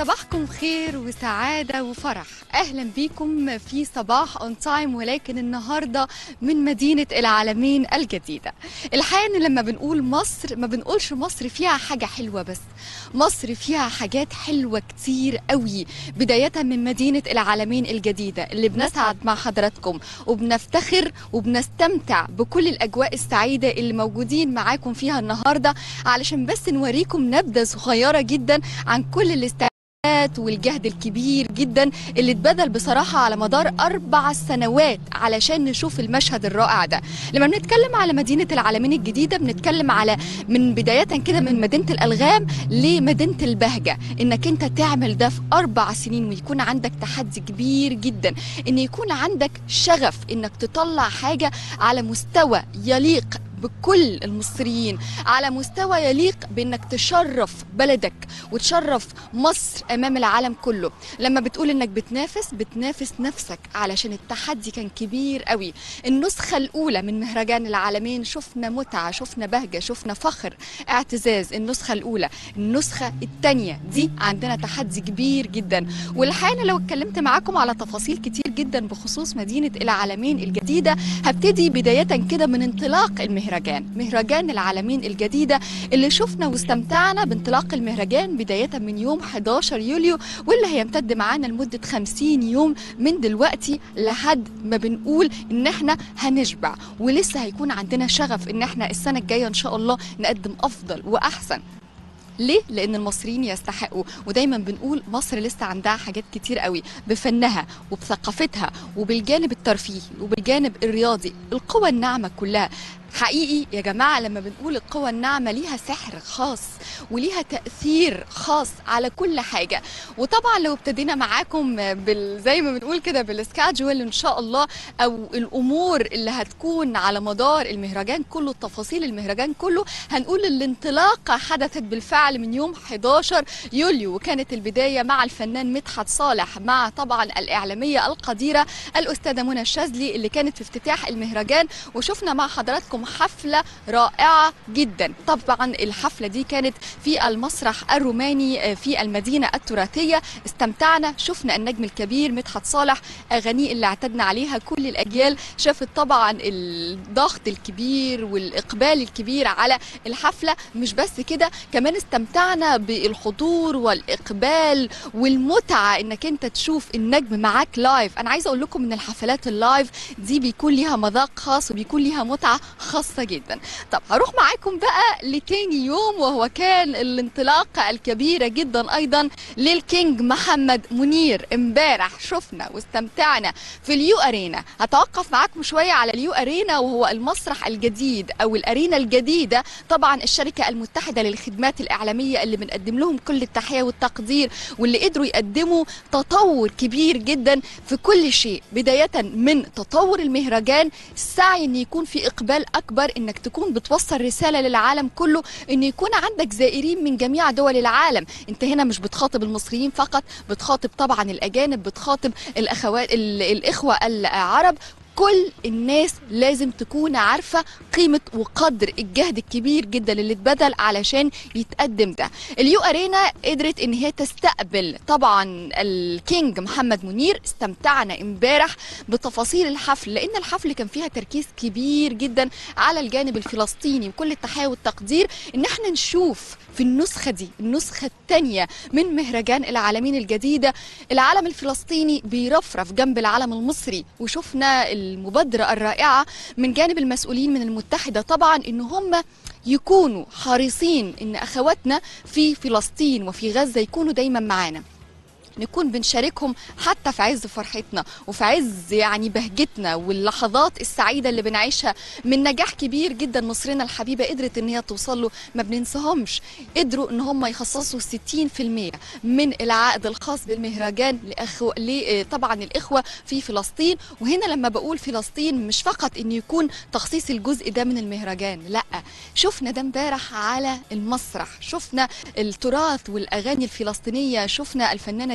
صباحكم خير وسعادة وفرح أهلا بيكم في صباح اون تايم ولكن النهاردة من مدينة العالمين الجديدة الحقيقة إن لما بنقول مصر ما بنقولش مصر فيها حاجة حلوة بس مصر فيها حاجات حلوة كتير قوي بداية من مدينة العالمين الجديدة اللي بنسعد مع حضراتكم وبنفتخر وبنستمتع بكل الأجواء السعيدة اللي موجودين معاكم فيها النهاردة علشان بس نوريكم نبذة صغيرة جدا عن كل الاستعدادات والجهد الكبير جدا اللي اتبذل بصراحة على مدار أربع سنوات علشان نشوف المشهد الرائع ده لما بنتكلم على مدينة العالمين الجديدة بنتكلم على من بداية كده من مدينة الألغام لمدينة البهجة إنك أنت تعمل ده في أربع سنين ويكون عندك تحدي كبير جدا إن يكون عندك شغف إنك تطلع حاجة على مستوى يليق بكل المصريين على مستوى يليق بانك تشرف بلدك وتشرف مصر امام العالم كله لما بتقول انك بتنافس بتنافس نفسك علشان التحدي كان كبير قوي النسخه الاولى من مهرجان العالمين شفنا متعه شفنا بهجه شفنا فخر اعتزاز النسخه الاولى النسخه الثانيه دي عندنا تحدي كبير جدا والحقيقه لو اتكلمت معاكم على تفاصيل كتير جدا بخصوص مدينه العالمين الجديده هبتدي بدايه كده من انطلاق المهرجان المهرجان مهرجان العالمين الجديدة اللي شفنا واستمتعنا بانطلاق المهرجان بداية من يوم 11 يوليو واللي هيمتد معانا لمدة 50 يوم من دلوقتي لحد ما بنقول ان احنا هنشبع ولسه هيكون عندنا شغف ان احنا السنة الجاية ان شاء الله نقدم افضل واحسن ليه؟ لأن المصريين يستحقوا ودايما بنقول مصر لسه عندها حاجات كتير قوي بفنها وبثقافتها وبالجانب الترفيهي وبالجانب الرياضي القوى الناعمة كلها حقيقي يا جماعة لما بنقول القوى الناعمة ليها سحر خاص وليها تأثير خاص على كل حاجة وطبعا لو ابتدينا معاكم بال زي ما بنقول كده بالسكادجول ان شاء الله او الامور اللي هتكون على مدار المهرجان كله تفاصيل المهرجان كله هنقول الانطلاقة حدثت بالفعل من يوم 11 يوليو وكانت البداية مع الفنان مدحت صالح مع طبعا الإعلامية القديرة الأستاذة منى الشاذلي اللي كانت في افتتاح المهرجان وشفنا مع حضراتكم حفلة رائعة جدا طبعا الحفلة دي كانت في المسرح الروماني في المدينة التراثية استمتعنا شفنا النجم الكبير مدحت صالح أغانيه اللي اعتدنا عليها كل الأجيال شافت طبعا الضغط الكبير والإقبال الكبير على الحفلة مش بس كده كمان استمتعنا بالحضور والإقبال والمتعة إنك أنت تشوف النجم معاك لايف أنا عايزة أقول لكم إن الحفلات اللايف دي بيكون ليها مذاق خاص وبيكون ليها متعة خاصة جدا طب هروح معاكم بقى لتاني يوم وهو كان الانطلاقة الكبيرة جدا أيضا للكينج محمد منير امبارح شفنا واستمتعنا في اليو أرينا هتوقف معاكم شوية على اليو أرينا وهو المسرح الجديد أو الأرينا الجديدة طبعا الشركة المتحدة للخدمات الإعلامية اللي بنقدم لهم كل التحية والتقدير واللي قدروا يقدموا تطور كبير جدا في كل شيء بداية من تطور المهرجان السعي ان يكون في اقبال اكبر انك تكون بتوصل رساله للعالم كله ان يكون عندك زائرين من جميع دول العالم انت هنا مش بتخاطب المصريين فقط بتخاطب طبعا الاجانب بتخاطب الاخوات الاخوه العرب كل الناس لازم تكون عارفه قيمه وقدر الجهد الكبير جدا اللي اتبذل علشان يتقدم ده اليو ارينا قدرت ان هي تستقبل طبعا الكينج محمد منير استمتعنا امبارح بتفاصيل الحفل لان الحفل كان فيها تركيز كبير جدا على الجانب الفلسطيني وكل التحيه والتقدير ان احنا نشوف في النسخه دي النسخه الثانيه من مهرجان العالمين الجديده العلم الفلسطيني بيرفرف جنب العلم المصري وشفنا المبادرة الرائعة من جانب المسؤولين من المتحدة طبعا ان هم يكونوا حريصين ان اخواتنا في فلسطين وفي غزة يكونوا دايما معانا نكون بنشاركهم حتى في عز فرحتنا وفي عز يعني بهجتنا واللحظات السعيده اللي بنعيشها من نجاح كبير جدا مصرنا الحبيبه قدرت ان هي توصل له ما بننساهمش قدروا ان هم يخصصوا 60% من العائد الخاص بالمهرجان لأخو... ل... طبعا الاخوه في فلسطين وهنا لما بقول فلسطين مش فقط ان يكون تخصيص الجزء ده من المهرجان لا شفنا ده امبارح على المسرح شفنا التراث والاغاني الفلسطينيه شفنا الفنانه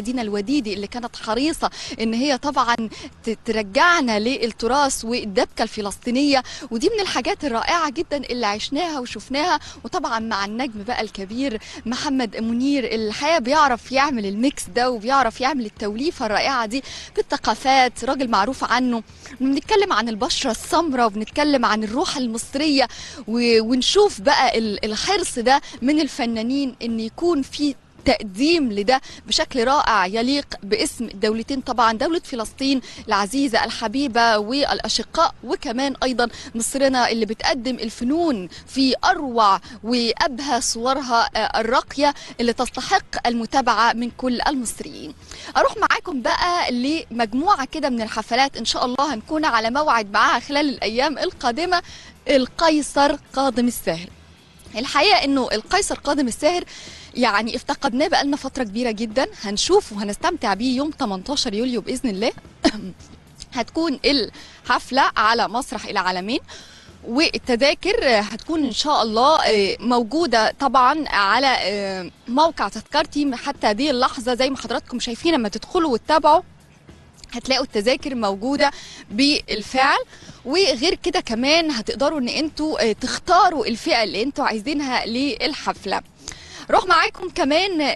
دينا الوديدي اللي كانت حريصه ان هي طبعا ت- ترجعنا للتراث والدبكه الفلسطينيه ودي من الحاجات الرائعه جدا اللي عشناها وشفناها وطبعا مع النجم بقى الكبير محمد منير الحقيقه بيعرف يعمل الميكس ده وبيعرف يعمل التوليفه الرائعه دي بالثقافات راجل معروف عنه بنتكلم عن البشره السمراء وبنتكلم عن الروح المصريه و- ونشوف بقى ال- الحرص ده من الفنانين ان يكون في تقديم لده بشكل رائع يليق باسم الدولتين طبعا دولة فلسطين العزيزة الحبيبة والأشقاء وكمان أيضا مصرنا اللي بتقدم الفنون في أروع وأبهى صورها آه، الراقية اللي تستحق المتابعة من كل المصريين أروح معاكم بقى لمجموعة كده من الحفلات إن شاء الله هنكون على موعد معاها خلال الأيام القادمة القيصر قادم الساهر الحقيقة إنه القيصر قادم الساهر يعني افتقدناه بقالنا فترة كبيرة جدا هنشوف وهنستمتع بيه يوم 18 يوليو بإذن الله هتكون الحفلة على مسرح العالمين والتذاكر هتكون ان شاء الله آه، موجوده طبعا على آه، موقع تذكرتي حتى هذه اللحظه زي ما حضراتكم شايفين لما تدخلوا وتتابعوا هتلاقوا التذاكر موجوده بالفعل وغير كده كمان هتقدروا ان انتوا آه، تختاروا الفئه اللي انتوا عايزينها للحفله روح معاكم كمان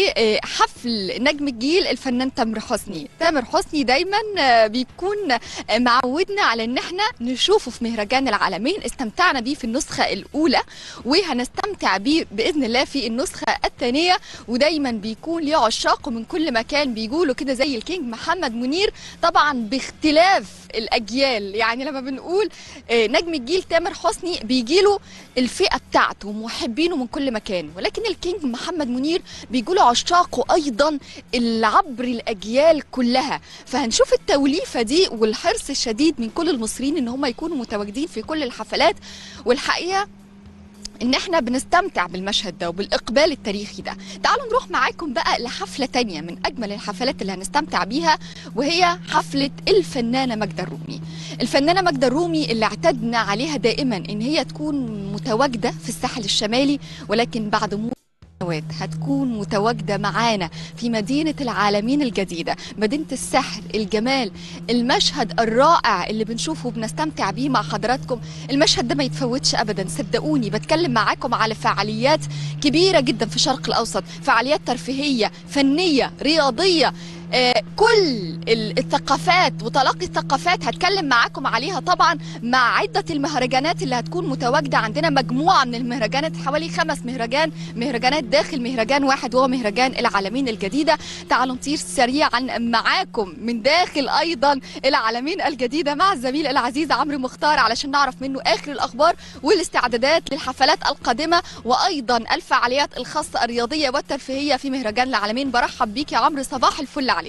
لحفل نجم الجيل الفنان تامر حسني تامر حسني دايما آه، بيكون آه، معودنا على ان احنا نشوفه في مهرجان العالمين استمتعنا بيه في النسخة الاولى وهنستمتع بيه باذن الله في النسخة الثانية ودايما بيكون ليه عشاقه من كل مكان بيقولوا كده زي الكينج محمد منير طبعا باختلاف الاجيال يعني لما بنقول آه، نجم الجيل تامر حسني بيجيله الفئه بتاعته محبينه من كل مكان ولكن الكينج محمد منير بيجوله عشاقه ايضا اللي عبر الاجيال كلها فهنشوف التوليفه دي والحرص الشديد من كل المصريين ان هم يكونوا متواجدين في كل الحفلات والحقيقه ان احنا بنستمتع بالمشهد ده وبالاقبال التاريخي ده تعالوا نروح معاكم بقى لحفله تانية من اجمل الحفلات اللي هنستمتع بيها وهي حفله الفنانه ماجدة الرومي الفنانه ماجدة الرومي اللي اعتدنا عليها دائما ان هي تكون متواجده في الساحل الشمالي ولكن بعد مو سنوات هتكون متواجدة معانا في مدينة العالمين الجديدة مدينة السحر الجمال المشهد الرائع اللي بنشوفه وبنستمتع بيه مع حضراتكم المشهد ده ما يتفوتش أبدا صدقوني بتكلم معاكم على فعاليات كبيرة جدا في الشرق الأوسط فعاليات ترفيهية فنية رياضية آه، كل ال- الثقافات وتلقي الثقافات هتكلم معاكم عليها طبعا مع عدة المهرجانات اللي هتكون متواجدة عندنا مجموعة من المهرجانات حوالي خمس مهرجان مهرجانات داخل مهرجان واحد وهو مهرجان العالمين الجديدة تعالوا نطير سريعا معاكم من داخل أيضا العالمين الجديدة مع الزميل العزيز عمرو مختار علشان نعرف منه آخر الأخبار والاستعدادات للحفلات القادمة وأيضا الفعاليات الخاصة الرياضية والترفيهية في مهرجان العالمين برحب بيك يا عمرو صباح الفل عليك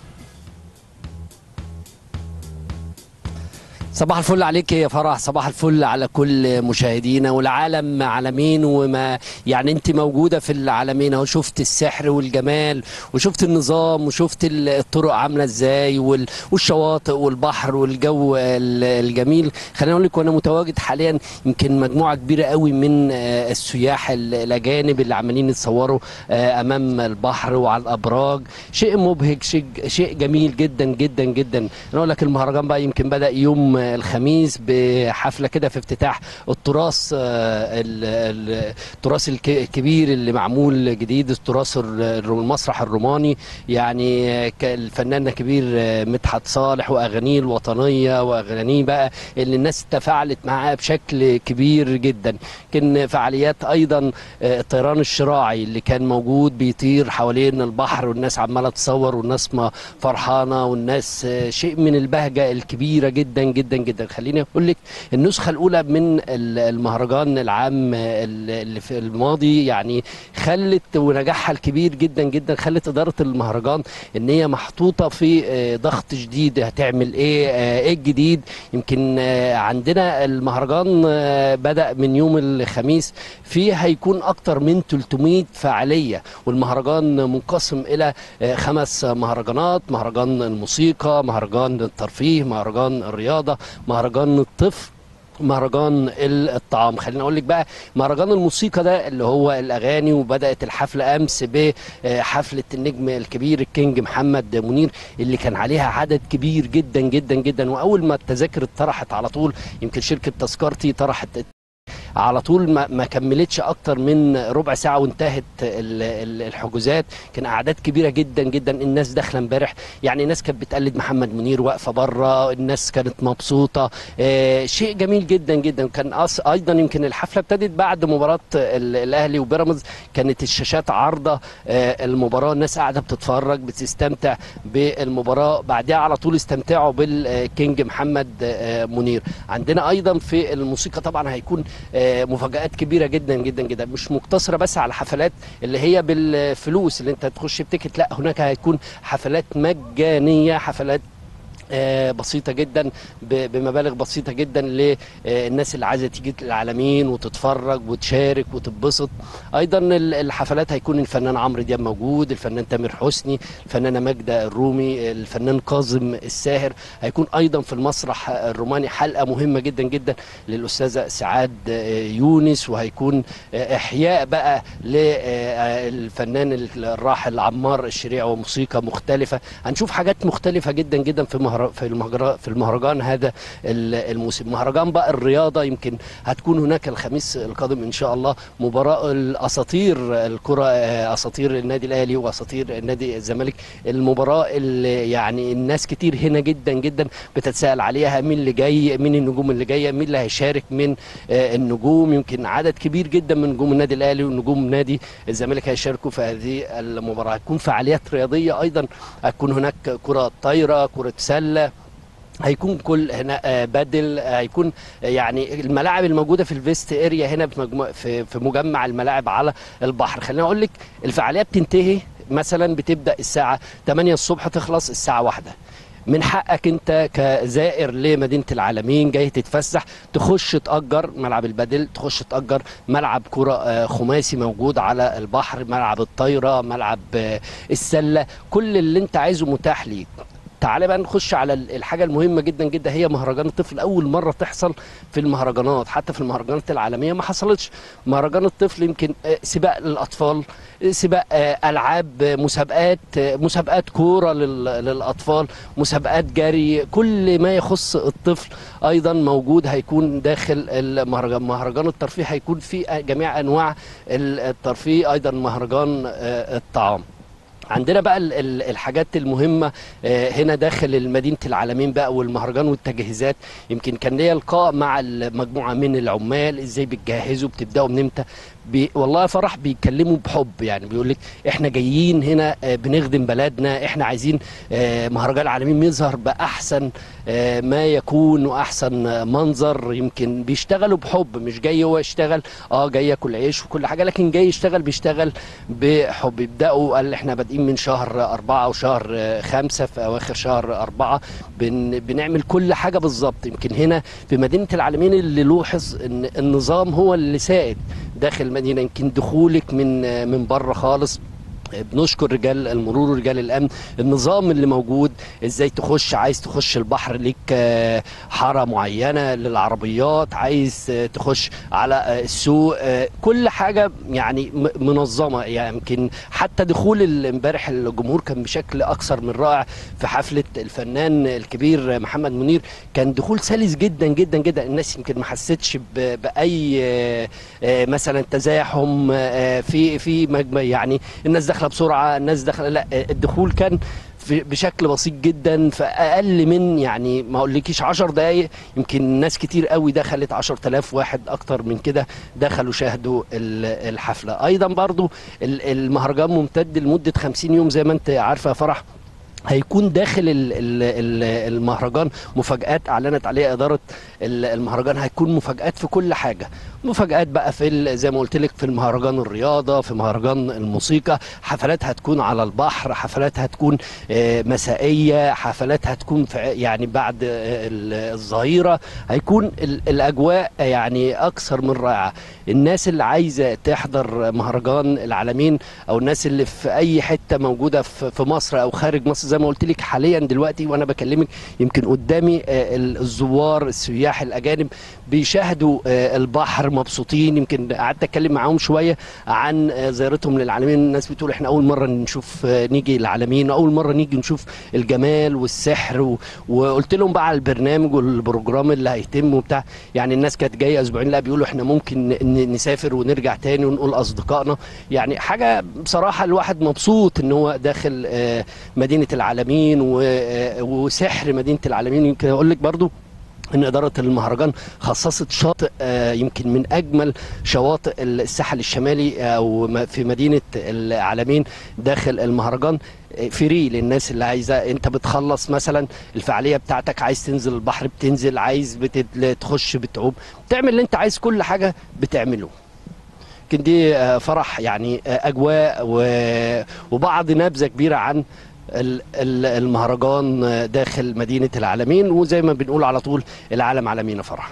صباح الفل عليك يا فرح صباح الفل على كل مشاهدينا والعالم عالمين وما يعني انت موجوده في العالمين اهو شفت السحر والجمال وشفت النظام وشفت ال- الطرق عامله ازاي وال- والشواطئ والبحر والجو ال- الجميل خليني اقول لك وانا متواجد حاليا يمكن مجموعه كبيره قوي من آه، السياح ال- الاجانب اللي عمالين يتصوروا آه، امام البحر وعلى الابراج شيء مبهج شيء شيء جميل جدا جدا جدا انا اقول لك المهرجان بقى يمكن بدا يوم الخميس بحفله كده في افتتاح التراث آه، ال- ال- التراث الك- الكبير اللي معمول جديد التراث الر- الر- المسرح الروماني يعني آه، ك- الفنان الكبير آه، مدحت صالح واغانيه الوطنيه واغانيه بقى اللي الناس تفاعلت معاه بشكل كبير جدا كان فعاليات ايضا آه، الطيران الشراعي اللي كان موجود بيطير حوالين البحر والناس عماله تصور والناس ما فرحانه والناس آه، شيء من البهجه الكبيره جدا جدا جدا خليني اقول لك النسخه الاولى من ال- المهرجان العام آه، اللي في الماضي يعني خلت ونجاحها الكبير جدا جدا خلت اداره المهرجان ان هي محطوطه في آه، ضغط شديد هتعمل ايه آه، ايه الجديد يمكن آه، عندنا المهرجان آه، بدا من يوم الخميس فيه هيكون اكتر من 300 فعاليه والمهرجان منقسم الى آه، خمس مهرجانات مهرجان الموسيقى مهرجان الترفيه مهرجان الرياضه مهرجان الطفل مهرجان الطعام خليني اقول لك بقى مهرجان الموسيقى ده اللي هو الاغاني وبدات الحفله امس بحفله النجم الكبير الكينج محمد منير اللي كان عليها عدد كبير جدا جدا جدا واول ما التذاكر اتطرحت على طول يمكن شركه تذكرتي طرحت على طول ما, ما كملتش اكتر من ربع ساعه وانتهت ال- ال- الحجوزات كان اعداد كبيره جدا جدا الناس داخله امبارح يعني ناس كانت بتقلد محمد منير واقفه بره الناس كانت مبسوطه آه شيء جميل جدا جدا كان أص ايضا يمكن الحفله ابتدت بعد مباراه ال- الاهلي وبيراميدز كانت الشاشات عارضه آه المباراه الناس قاعده بتتفرج بتستمتع بالمباراه بعدها على طول استمتعوا بالكينج محمد آه منير عندنا ايضا في الموسيقى طبعا هيكون آه مفاجآت كبيرة جدا جدا جدا مش مقتصرة بس على حفلات اللي هي بالفلوس اللي انت تخش بتيكت لا هناك هيكون حفلات مجانية حفلات آه، بسيطة جدا ب- بمبالغ بسيطة جدا للناس اللي عايزة تيجي العالمين وتتفرج وتشارك وتتبسط أيضا ال- الحفلات هيكون الفنان عمرو دياب موجود الفنان تامر حسني الفنانة ماجدة الرومي الفنان كاظم الساهر هيكون أيضا في المسرح الروماني حلقة مهمة جدا جدا للأستاذة سعاد آه، يونس وهيكون آه، إحياء بقى للفنان الراحل عمار الشريع وموسيقى مختلفة هنشوف حاجات مختلفة جدا جدا في مهر... في المهرجان في المهرجان هذا ال- الموسم مهرجان بقى الرياضة يمكن هتكون هناك الخميس القادم إن شاء الله مباراة الأساطير الكرة آه، أساطير النادي الأهلي وأساطير النادي الزمالك المباراة اللي يعني الناس كتير هنا جدا جدا بتتساءل عليها مين اللي جاي مين النجوم اللي جاية مين اللي هيشارك من آه، النجوم يمكن عدد كبير جدا من نجوم النادي الأهلي ونجوم نادي الزمالك هيشاركوا في هذه المباراة هتكون فعاليات رياضية أيضا هتكون هناك كرة طايرة كرة سلة هيكون كل هنا آه، بدل آه، هيكون آه، يعني الملاعب الموجوده في الفيست اريا هنا في مجموع في في مجمع الملاعب على البحر خليني اقول لك الفعاليات بتنتهي مثلا بتبدا الساعه 8 الصبح تخلص الساعه 1 من حقك انت كزائر لمدينه العالمين جاي تتفسح تخش تاجر ملعب البدل تخش تاجر ملعب كره آه، خماسي موجود على البحر ملعب الطايره ملعب آه، السله كل اللي انت عايزه متاح ليك تعالى بقى نخش على ال- الحاجه المهمه جدا جدا هي مهرجان الطفل اول مره تحصل في المهرجانات حتى في المهرجانات العالميه ما حصلتش مهرجان الطفل يمكن آه، سباق للاطفال آه، سباق آه، العاب آه، مسابقات آه، مسابقات كوره لل- للاطفال مسابقات جري كل ما يخص الطفل ايضا موجود هيكون داخل المهرجان مهرجان الترفيه هيكون فيه جميع انواع ال- الترفيه ايضا مهرجان آه، الطعام عندنا بقى ال- ال- الحاجات المهمة آه، هنا داخل مدينة العالمين بقى والمهرجان والتجهيزات يمكن كان ليا لقاء مع مجموعة من العمال ازاي بتجهزوا بتبدأوا من امتى بي والله يا فرح بيتكلموا بحب يعني بيقول لك احنا جايين هنا آه، بنخدم بلدنا احنا عايزين آه، مهرجان العالمين يظهر بأحسن آه، ما يكون وأحسن آه، منظر يمكن بيشتغلوا بحب مش جاي هو يشتغل اه جاي ياكل عيش وكل حاجة لكن جاي يشتغل بيشتغل بحب يبدأوا قال احنا بادئين من شهر أربعة وشهر آه، خمسة في أواخر شهر أربعة بن بنعمل كل حاجة بالظبط يمكن هنا في مدينة العالمين اللي لوحظ إن النظام هو اللي سائد داخل المدينة يمكن دخولك من آه، من بره خالص بنشكر رجال المرور ورجال الامن النظام اللي موجود ازاي تخش عايز تخش البحر ليك آه، حاره معينه للعربيات عايز آه، تخش على آه، السوق آه، كل حاجه يعني م- منظمه يعني يمكن حتى دخول ال- امبارح الجمهور كان بشكل اكثر من رائع في حفله الفنان الكبير محمد منير كان دخول سلس جدا جدا جدا الناس يمكن ما حستش ب- باي آه، آه، مثلا تزاحم آه، في في مجمع يعني الناس داخله بسرعه الناس داخله لا آه، الدخول كان في بشكل بسيط جدا في اقل من يعني ما اقولكيش 10 دقائق يمكن ناس كتير قوي دخلت 10000 واحد اكتر من كده دخلوا شاهدوا ال- الحفله ايضا برضو ال- المهرجان ممتد لمده 50 يوم زي ما انت عارفه يا فرح هيكون داخل ال- ال- ال- المهرجان مفاجآت أعلنت عليها إدارة ال- المهرجان هيكون مفاجآت في كل حاجة مفاجآت بقى في ال- زي ما قلت لك في المهرجان الرياضة في مهرجان الموسيقى حفلات هتكون على البحر حفلات هتكون آه، مسائية حفلات هتكون في ع- يعني بعد آه، ال- الظهيرة هيكون ال- الأجواء يعني أكثر من رائعة الناس اللي عايزة تحضر مهرجان العالمين أو الناس اللي في أي حتة موجودة في في مصر أو خارج مصر زي ما قلت لك حاليا دلوقتي وأنا بكلمك يمكن قدامي آه، ال- الزوار السياح الأجانب بيشاهدوا آه، البحر مبسوطين يمكن قعدت اتكلم معاهم شويه عن آه، زيارتهم للعالمين الناس بتقول احنا اول مره نشوف آه، نيجي العالمين اول مره نيجي نشوف الجمال والسحر و... وقلت لهم بقى على البرنامج والبروجرام اللي هيتم وبتاع يعني الناس كانت جايه اسبوعين لا بيقولوا احنا ممكن ن- نسافر ونرجع تاني ونقول اصدقائنا يعني حاجه بصراحه الواحد مبسوط ان هو داخل آه، مدينه العالمين و... آه، وسحر مدينه العالمين يمكن اقول لك برضو ان اداره المهرجان خصصت شاطئ آه، يمكن من اجمل شواطئ الساحل الشمالي او م- في مدينه العالمين داخل المهرجان آه، فري للناس اللي عايزه انت بتخلص مثلا الفعاليه بتاعتك عايز تنزل البحر بتنزل عايز بت- تخش بتعوم تعمل اللي انت عايز كل حاجه بتعمله يمكن دي آه، فرح يعني آه، اجواء و- وبعض نبذه كبيره عن ال- ال- المهرجان آه، داخل مدينه العالمين وزي ما بنقول على طول العالم عالمين فرح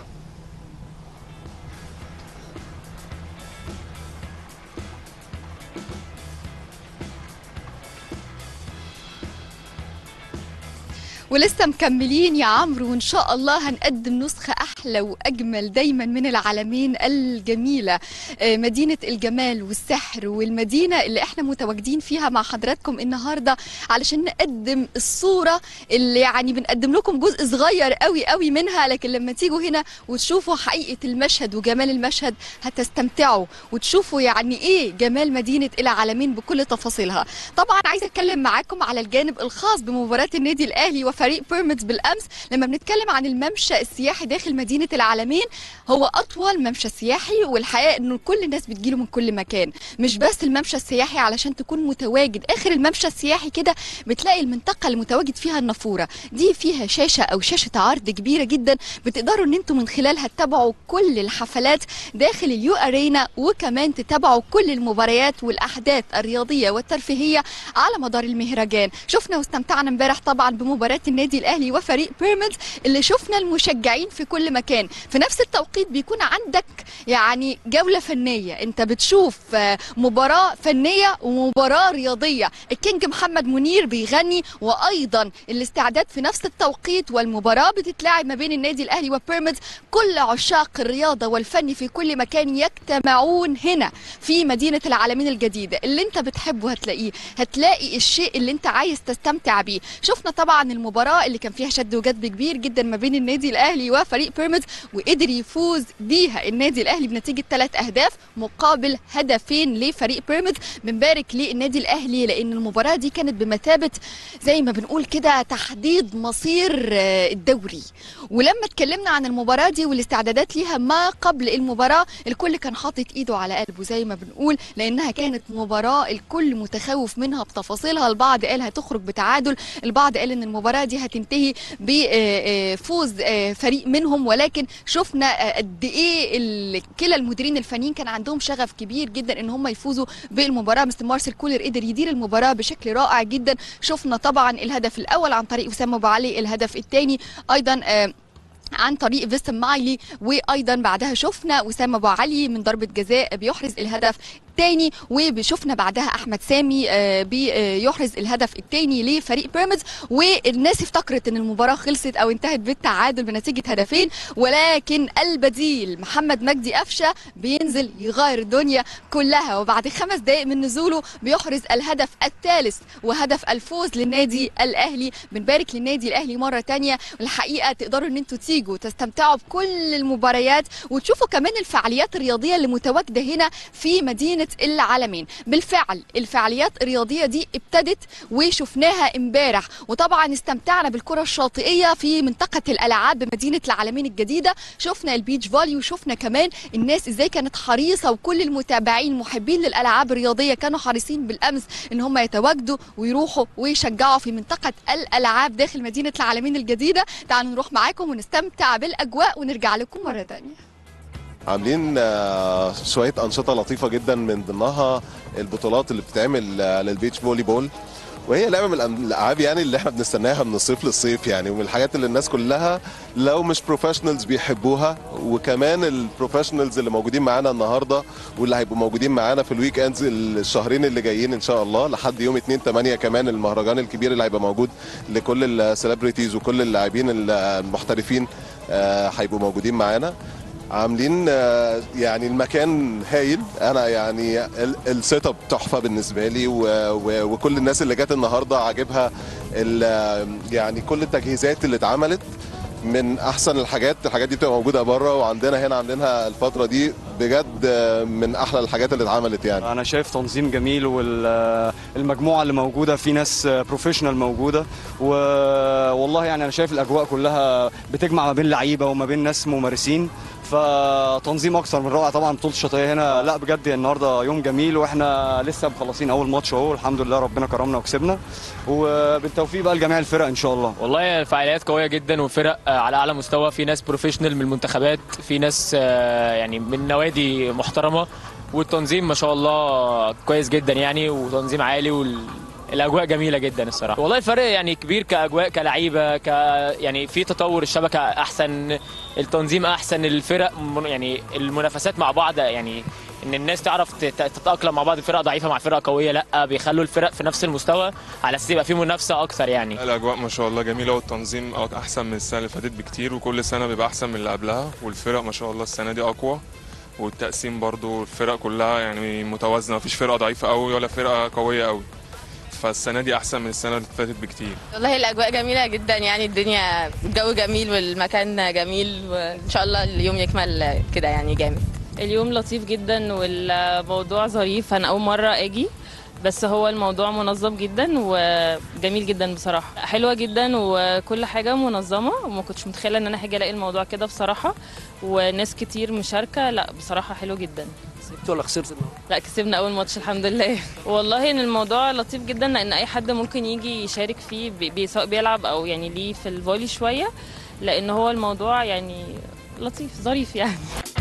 ولسه مكملين يا عمرو وان شاء الله هنقدم نسخه احلى واجمل دايما من العالمين الجميله آه، مدينه الجمال والسحر والمدينه اللي احنا متواجدين فيها مع حضراتكم النهارده علشان نقدم الصوره اللي يعني بنقدم لكم جزء صغير قوي قوي منها لكن لما تيجوا هنا وتشوفوا حقيقه المشهد وجمال المشهد هتستمتعوا وتشوفوا يعني ايه جمال مدينه العالمين بكل تفاصيلها طبعا عايزه اتكلم معاكم على الجانب الخاص بمباراه النادي الاهلي وفريق بيراميدز بالامس لما بنتكلم عن الممشى السياحي داخل مدينه العالمين هو اطول ممشى سياحي والحقيقه انه كل الناس بتجيله من كل مكان مش بس الممشى السياحي علشان تكون متواجد اخر الممشى السياحي كده بتلاقي المنطقه اللي متواجد فيها النافوره دي فيها شاشه او شاشه عرض كبيره جدا بتقدروا ان انتم من خلالها تتابعوا كل الحفلات داخل اليو ارينا وكمان تتابعوا كل المباريات والاحداث الرياضيه والترفيهيه على مدار المهرجان شفنا واستمتعنا امبارح طبعا بمباراه النادي الاهلي وفريق بيراميدز اللي شفنا المشجعين في كل مكان في نفس التوقيت بيكون عندك يعني جوله فنيه انت بتشوف آه، مباراه فنيه ومباراه رياضيه الكينج محمد منير بيغني وايضا الاستعداد في نفس التوقيت والمباراه بتتلعب ما بين النادي الاهلي وبيراميدز كل عشاق الرياضه والفن في كل مكان يجتمعون هنا في مدينه العالمين الجديده اللي انت بتحبه هتلاقيه هتلاقي الشيء اللي انت عايز تستمتع بيه شفنا طبعا المباراه اللي كان فيها شد وجذب كبير جدا ما بين النادي الاهلي وفريق بيراميدز وقدر يفوز بيها النادي الاهلي بنتيجه ثلاث اهداف مقابل هدفين لفريق بيراميدز بنبارك للنادي الاهلي لان المباراه دي كانت بمثابه زي ما بنقول كده تحديد مصير آه، الدوري ولما اتكلمنا عن المباراه دي والاستعدادات ليها ما قبل المباراه الكل كان حاطط ايده على قلبه زي ما بنقول لانها كانت مباراه الكل متخوف منها بتفاصيلها البعض قال هتخرج بتعادل البعض قال ان المباراه دي هتنتهي بفوز فريق منهم ولكن شفنا آه، قد ايه ال- كلا المديرين الفنيين كان عندهم شغف كبير جدا ان هم يفوزوا بالمباراه مستر مارسيل كولر قدر يدير المباراه بشكل رائع جدا شفنا طبعا الهدف الاول عن طريق وسام ابو علي الهدف الثاني ايضا آه، عن طريق فيستن مايلي وايضا بعدها شفنا وسام ابو علي من ضربه جزاء بيحرز الهدف الثاني وشفنا بعدها احمد سامي آه، بيحرز الهدف الثاني لفريق بيراميدز والناس افتكرت ان المباراه خلصت او انتهت بالتعادل بنتيجه هدفين ولكن البديل محمد مجدي قفشه بينزل يغير الدنيا كلها وبعد خمس دقائق من نزوله بيحرز الهدف الثالث وهدف الفوز للنادي الاهلي بنبارك للنادي الاهلي مره تانية الحقيقه تقدروا ان انتوا تيجوا تستمتعوا بكل المباريات وتشوفوا كمان الفعاليات الرياضيه اللي متواجده هنا في مدينه العالمين بالفعل الفعاليات الرياضيه دي ابتدت وشفناها امبارح وطبعا استمتعنا بالكره الشاطئيه في منطقه الالعاب بمدينه العالمين الجديده شفنا البيتش فولي وشفنا كمان الناس ازاي كانت حريصه وكل المتابعين محبين للالعاب الرياضيه كانوا حريصين بالامس ان هم يتواجدوا ويروحوا ويشجعوا في منطقه الالعاب داخل مدينه العالمين الجديده تعالوا نروح معاكم ونستمتع بالاجواء ونرجع لكم مره ثانيه عاملين آه، شويه انشطه لطيفه جدا من ضمنها البطولات اللي بتتعمل آه، للبيتش فولي بول وهي لعبه من الأم- الالعاب يعني اللي احنا بنستناها من الصيف للصيف يعني ومن الحاجات اللي الناس كلها لو مش بروفيشنالز بيحبوها وكمان البروفيشنالز اللي موجودين معانا النهارده واللي هيبقوا موجودين معانا في الويك اندز الشهرين اللي جايين ان شاء الله لحد يوم 2 8 كمان المهرجان الكبير اللي هيبقى موجود لكل السليبرتيز وكل اللاعبين المحترفين آه، هيبقوا موجودين معانا عاملين آه، يعني المكان هايل انا يعني ال- السيت اب تحفه بالنسبه لي و- و- وكل الناس اللي جت النهارده عاجبها ال- يعني كل التجهيزات اللي اتعملت من احسن الحاجات الحاجات دي بتبقى موجوده بره وعندنا هنا عاملينها الفتره دي بجد آه، من احلى الحاجات اللي اتعملت يعني انا شايف تنظيم جميل والمجموعه اللي موجوده في ناس بروفيشنال موجوده والله يعني انا شايف الاجواء كلها بتجمع ما بين لعيبه وما بين ناس ممارسين فتنظيم اكثر من رائع طبعا بطوله الشاطئيه هنا لا بجد النهارده يوم جميل واحنا لسه مخلصين اول ماتش اهو الحمد لله ربنا كرمنا وكسبنا وبالتوفيق بقى لجميع الفرق ان شاء الله والله فعاليات قويه جدا وفرق آه، على اعلى مستوى في ناس بروفيشنال من المنتخبات في ناس آه، يعني من نوادي محترمه والتنظيم ما شاء الله كويس جدا يعني وتنظيم عالي والاجواء جميله جدا الصراحه والله الفرق يعني كبير كاجواء كلعيبه ك يعني في تطور الشبكه احسن التنظيم احسن الفرق من- يعني المنافسات مع بعض يعني ان الناس تعرف تت- تتاقلم مع بعض فرقه ضعيفه مع فرقه قويه لا بيخلوا الفرق في نفس المستوى على اساس يبقى في منافسه اكثر يعني الاجواء ما شاء الله جميله والتنظيم أك- احسن من السنه اللي فاتت بكتير وكل سنه بيبقى احسن من اللي قبلها والفرق ما شاء الله السنه دي اقوى والتقسيم برضو الفرق كلها يعني متوازنه مفيش فرقه ضعيفه قوي ولا فرقه قويه قوي فالسنه دي احسن من السنه اللي فاتت بكتير والله الاجواء جميله جدا يعني الدنيا الجو جميل والمكان جميل وان شاء الله اليوم يكمل كده يعني جامد اليوم لطيف جدا والموضوع ظريف انا اول مره اجي بس هو الموضوع منظم جدا وجميل جدا بصراحه حلوه جدا وكل حاجه منظمه وما كنتش متخيله ان انا هاجي الاقي الموضوع كده بصراحه وناس كتير مشاركه لا بصراحه حلو جدا كسبت ولا خسرت النهارده؟ لا كسبنا اول ماتش الحمد لله والله ان الموضوع لطيف جدا لان اي حد ممكن يجي يشارك فيه بي- بي- سواء بيلعب او يعني ليه في الفولي شويه لان هو الموضوع يعني لطيف ظريف يعني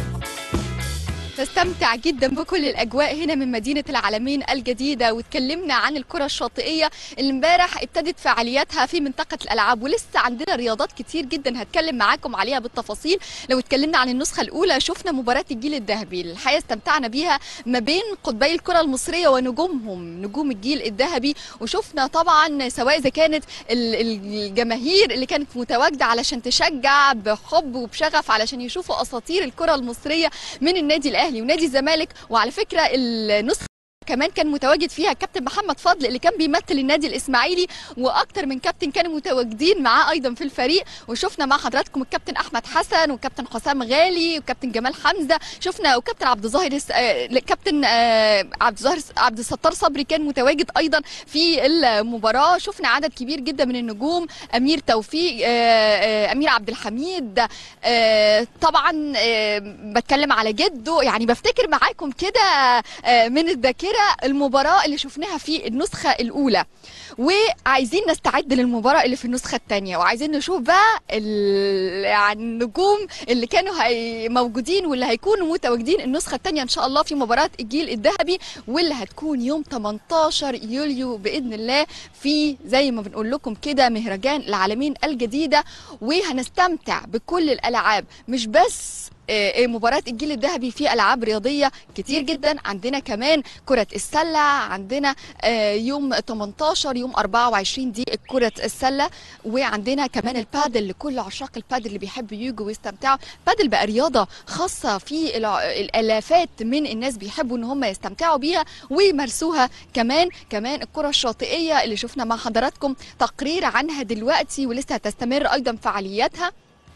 نستمتع جدا بكل الاجواء هنا من مدينه العالمين الجديده واتكلمنا عن الكره الشاطئيه اللي امبارح ابتدت فعالياتها في منطقه الالعاب ولسه عندنا رياضات كتير جدا هتكلم معاكم عليها بالتفاصيل لو اتكلمنا عن النسخه الاولى شفنا مباراه الجيل الذهبي الحقيقه استمتعنا بيها ما بين قطبي الكره المصريه ونجومهم نجوم الجيل الذهبي وشفنا طبعا سواء اذا كانت ال- ال- الجماهير اللي كانت متواجده علشان تشجع بحب وبشغف علشان يشوفوا اساطير الكره المصريه من النادي الاهلي ونادي الزمالك وعلى فكره النسخه كمان كان متواجد فيها الكابتن محمد فضل اللي كان بيمثل النادي الاسماعيلي واكتر من كابتن كانوا متواجدين معاه ايضا في الفريق وشفنا مع حضراتكم الكابتن احمد حسن والكابتن حسام غالي والكابتن جمال حمزه شفنا وكابتن عبد الظاهر الس- آه، لا، كابتن آه، عبد الظاهر عبد الستار صبري كان متواجد ايضا في المباراه شفنا عدد كبير جدا من النجوم امير توفيق آه، آه، امير عبد الحميد آه، طبعا آه، بتكلم على جده يعني بفتكر معاكم كده آه، من الذاكره المباراه اللي شفناها في النسخه الاولى وعايزين نستعد للمباراه اللي في النسخه الثانيه وعايزين نشوف بقى ال- يعني النجوم اللي كانوا هي موجودين واللي هيكونوا متواجدين النسخه الثانيه ان شاء الله في مباراه الجيل الذهبي واللي هتكون يوم 18 يوليو باذن الله في زي ما بنقول لكم كده مهرجان العالمين الجديده وهنستمتع بكل الالعاب مش بس آه، آه، مباراة الجيل الذهبي في ألعاب رياضية كتير جدا عندنا كمان كرة السلة عندنا آه، يوم 18 يوم 24 دي كرة السلة وعندنا كمان البادل لكل عشاق البادل اللي بيحبوا يجوا ويستمتعوا بادل بقى رياضة خاصة في الع- الآلافات من الناس بيحبوا ان هم يستمتعوا بيها ويمارسوها كمان كمان الكرة الشاطئية اللي شفنا مع حضراتكم تقرير عنها دلوقتي ولسه هتستمر أيضا فعالياتها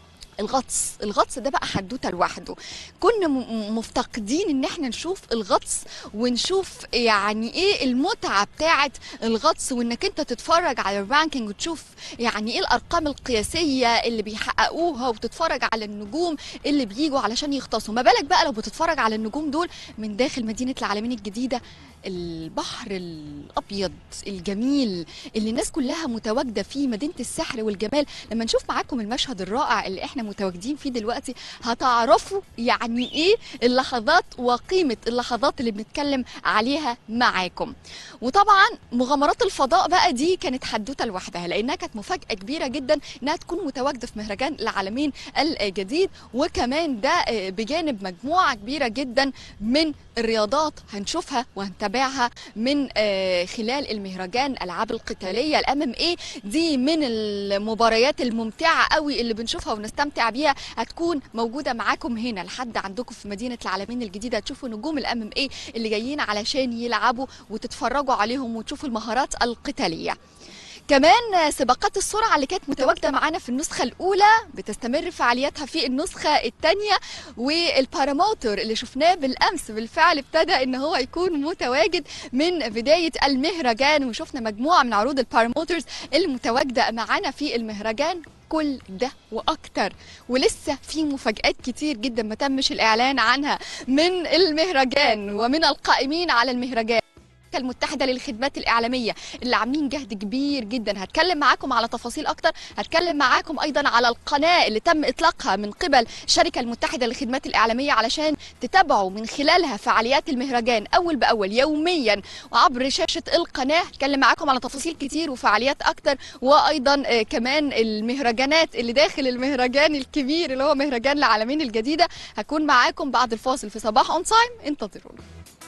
الغطس الغطس ده بقى حدوته لوحده كنا م- مفتقدين ان احنا نشوف الغطس ونشوف يعني ايه المتعه بتاعه الغطس وانك انت تتفرج على الرانكينج وتشوف يعني ايه الارقام القياسيه اللي بيحققوها وتتفرج على النجوم اللي بيجوا علشان يغطسوا ما بالك بقى لو بتتفرج على النجوم دول من داخل مدينه العالمين الجديده البحر الابيض الجميل اللي الناس كلها متواجده فيه مدينه السحر والجمال لما نشوف معاكم المشهد الرائع اللي احنا متواجدين فيه دلوقتي هتعرفوا يعني ايه اللحظات وقيمه اللحظات اللي بنتكلم عليها معاكم وطبعا مغامرات الفضاء بقى دي كانت حدوته لوحدها لانها كانت مفاجاه كبيره جدا انها تكون متواجده في مهرجان العالمين الجديد وكمان ده آه، بجانب مجموعه كبيره جدا من الرياضات هنشوفها وهنتابعها من آه، خلال المهرجان الالعاب القتاليه الام ام اي دي من المباريات الممتعه قوي اللي بنشوفها ونستمتع بيها هتكون موجوده معاكم هنا لحد عندكم في مدينه العالمين الجديده هتشوفوا نجوم الام ام اي اللي جايين علشان يلعبوا وتتفرجوا عليهم وتشوفوا المهارات القتاليه كمان سباقات السرعة اللي كانت متواجدة معانا في النسخة الأولى بتستمر فعالياتها في النسخة الثانية والباراموتور اللي شفناه بالأمس بالفعل ابتدى إن هو يكون متواجد من بداية المهرجان وشفنا مجموعة من عروض الباراموتورز اللي متواجدة معانا في المهرجان كل ده واكتر ولسه في مفاجات كتير جدا ما تمش الاعلان عنها من المهرجان ومن القائمين على المهرجان المتحدة للخدمات الإعلامية اللي عاملين جهد كبير جدا هتكلم معاكم على تفاصيل أكتر هتكلم معاكم أيضا على القناة اللي تم إطلاقها من قبل الشركة المتحدة للخدمات الإعلامية علشان تتابعوا من خلالها فعاليات المهرجان أول بأول يوميا وعبر شاشة القناة هتكلم معاكم على تفاصيل كتير وفعاليات أكتر وأيضا آه، كمان المهرجانات اللي داخل المهرجان الكبير اللي هو مهرجان العالمين الجديدة هكون معاكم بعد الفاصل في صباح أون تايم انتظرونا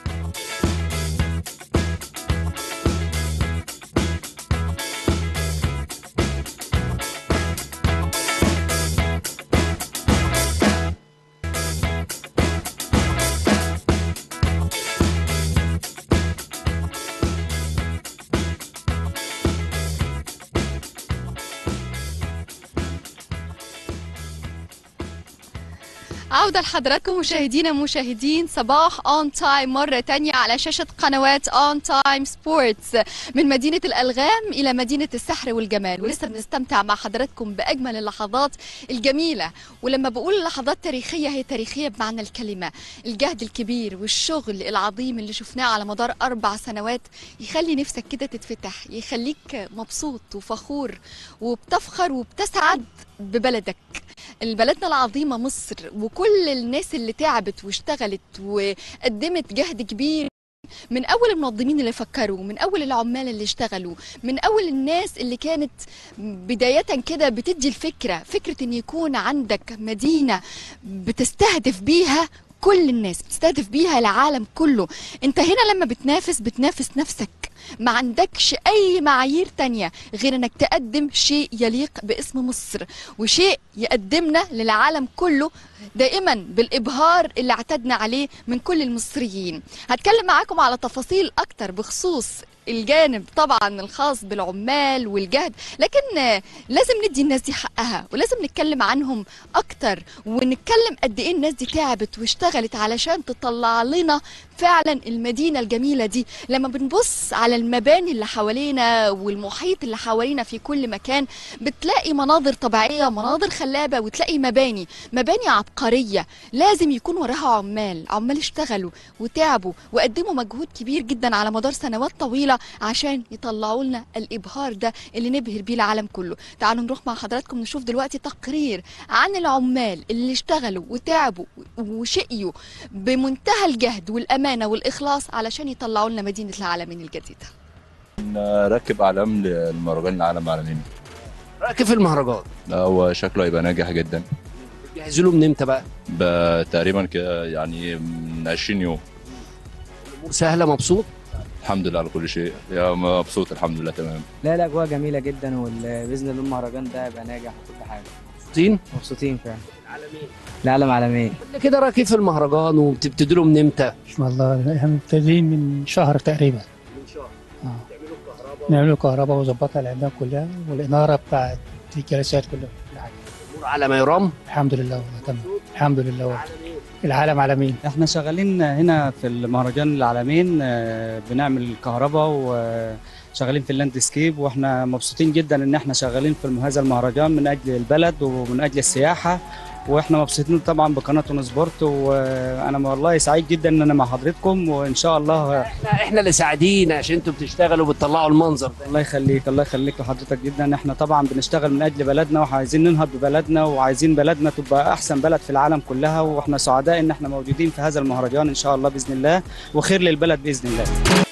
عودة لحضراتكم مشاهدينا مشاهدين صباح اون تايم مرة تانية على شاشة قنوات اون تايم سبورتس من مدينة الألغام إلى مدينة السحر والجمال ولسه بنستمتع مع حضراتكم بأجمل اللحظات الجميلة ولما بقول لحظات تاريخية هي تاريخية بمعنى الكلمة الجهد الكبير والشغل العظيم اللي شفناه على مدار أربع سنوات يخلي نفسك كده تتفتح يخليك مبسوط وفخور وبتفخر وبتسعد ببلدك بلدنا العظيمة مصر وكل الناس اللي تعبت واشتغلت وقدمت جهد كبير من اول المنظمين اللي فكروا من اول العمال اللي اشتغلوا من اول الناس اللي كانت بدايه كده بتدي الفكره فكره ان يكون عندك مدينه بتستهدف بيها كل الناس بتستهدف بيها العالم كله انت هنا لما بتنافس بتنافس نفسك ما عندكش اي معايير تانية غير انك تقدم شيء يليق باسم مصر وشيء يقدمنا للعالم كله دائما بالابهار اللي اعتدنا عليه من كل المصريين هتكلم معاكم على تفاصيل اكتر بخصوص الجانب طبعا الخاص بالعمال والجهد لكن آه، لازم ندي الناس دي حقها ولازم نتكلم عنهم اكتر ونتكلم قد ايه الناس دي تعبت واشتغلت علشان تطلع لنا فعلا المدينه الجميله دي لما بنبص على المباني اللي حوالينا والمحيط اللي حوالينا في كل مكان بتلاقي مناظر طبيعيه مناظر خلابه وتلاقي مباني مباني عبقريه لازم يكون وراها عمال عمال اشتغلوا وتعبوا وقدموا مجهود كبير جدا على مدار سنوات طويله عشان يطلعوا لنا الابهار ده اللي نبهر بيه العالم كله تعالوا نروح مع حضراتكم نشوف دلوقتي تقرير عن العمال اللي اشتغلوا وتعبوا وشقيوا بمنتهى الجهد والامانه والاخلاص علشان يطلعوا لنا مدينه العالمين الجديده راكب اعلام للمهرجان العالم العالمين راكب في المهرجان هو شكله هيبقى ناجح جدا جهزوا له من امتى بقى ب- تقريبا كده يعني من 20 يوم الامور سهله مبسوط الحمد لله على كل شيء يا مبسوط الحمد لله تمام لا الاجواء جميله جدا وباذن الله المهرجان ده هيبقى ناجح وكل حاجه مبسوطين مبسوطين فعلا العالم عالمين كل كده راكب في المهرجان وبتبتدوا له من امتى والله احنا مبتدئين من شهر تقريبا من شهر آه. تعملوا الكهرباء نعمل الكهرباء وظبطها العمال كلها والإنارة بتاعت الجلسات كلها كل حاجة. الامور على ما يرام الحمد لله والله تمام الحمد لله والله. العالم عالمين احنا شغالين هنا في المهرجان العالمين آه، بنعمل كهرباء وشغالين في اللاندسكيب واحنا مبسوطين جدا ان احنا شغالين في هذا المهرجان من اجل البلد ومن اجل السياحه واحنا مبسوطين طبعا بقناه اون سبورت وانا والله سعيد جدا ان انا مع حضرتكم وان شاء الله احنا احنا اللي سعيدين عشان انتوا بتشتغلوا وبتطلعوا المنظر ده الله يخليك الله يخليك لحضرتك جدا احنا طبعا بنشتغل من اجل بلدنا وعايزين ننهض ببلدنا وعايزين بلدنا تبقى احسن بلد في العالم كلها واحنا سعداء ان احنا موجودين في هذا المهرجان ان شاء الله باذن الله وخير للبلد باذن الله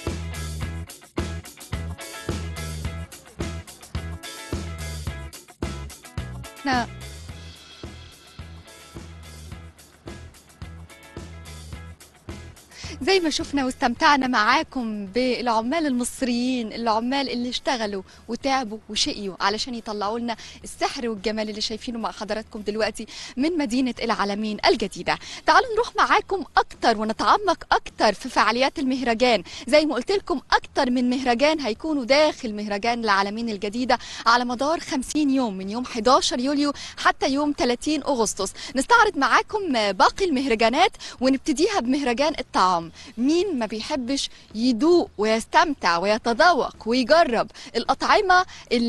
احنا زي ما شفنا واستمتعنا معاكم بالعمال المصريين العمال اللي اشتغلوا وتعبوا وشقيوا علشان يطلعوا لنا السحر والجمال اللي شايفينه مع حضراتكم دلوقتي من مدينة العالمين الجديدة تعالوا نروح معاكم أكتر ونتعمق أكتر في فعاليات المهرجان زي ما قلت لكم أكتر من مهرجان هيكونوا داخل مهرجان العالمين الجديدة على مدار 50 يوم من يوم 11 يوليو حتى يوم 30 أغسطس نستعرض معاكم باقي المهرجانات ونبتديها بمهرجان الطعام مين ما بيحبش يدوق ويستمتع ويتذوق ويجرب الأطعمة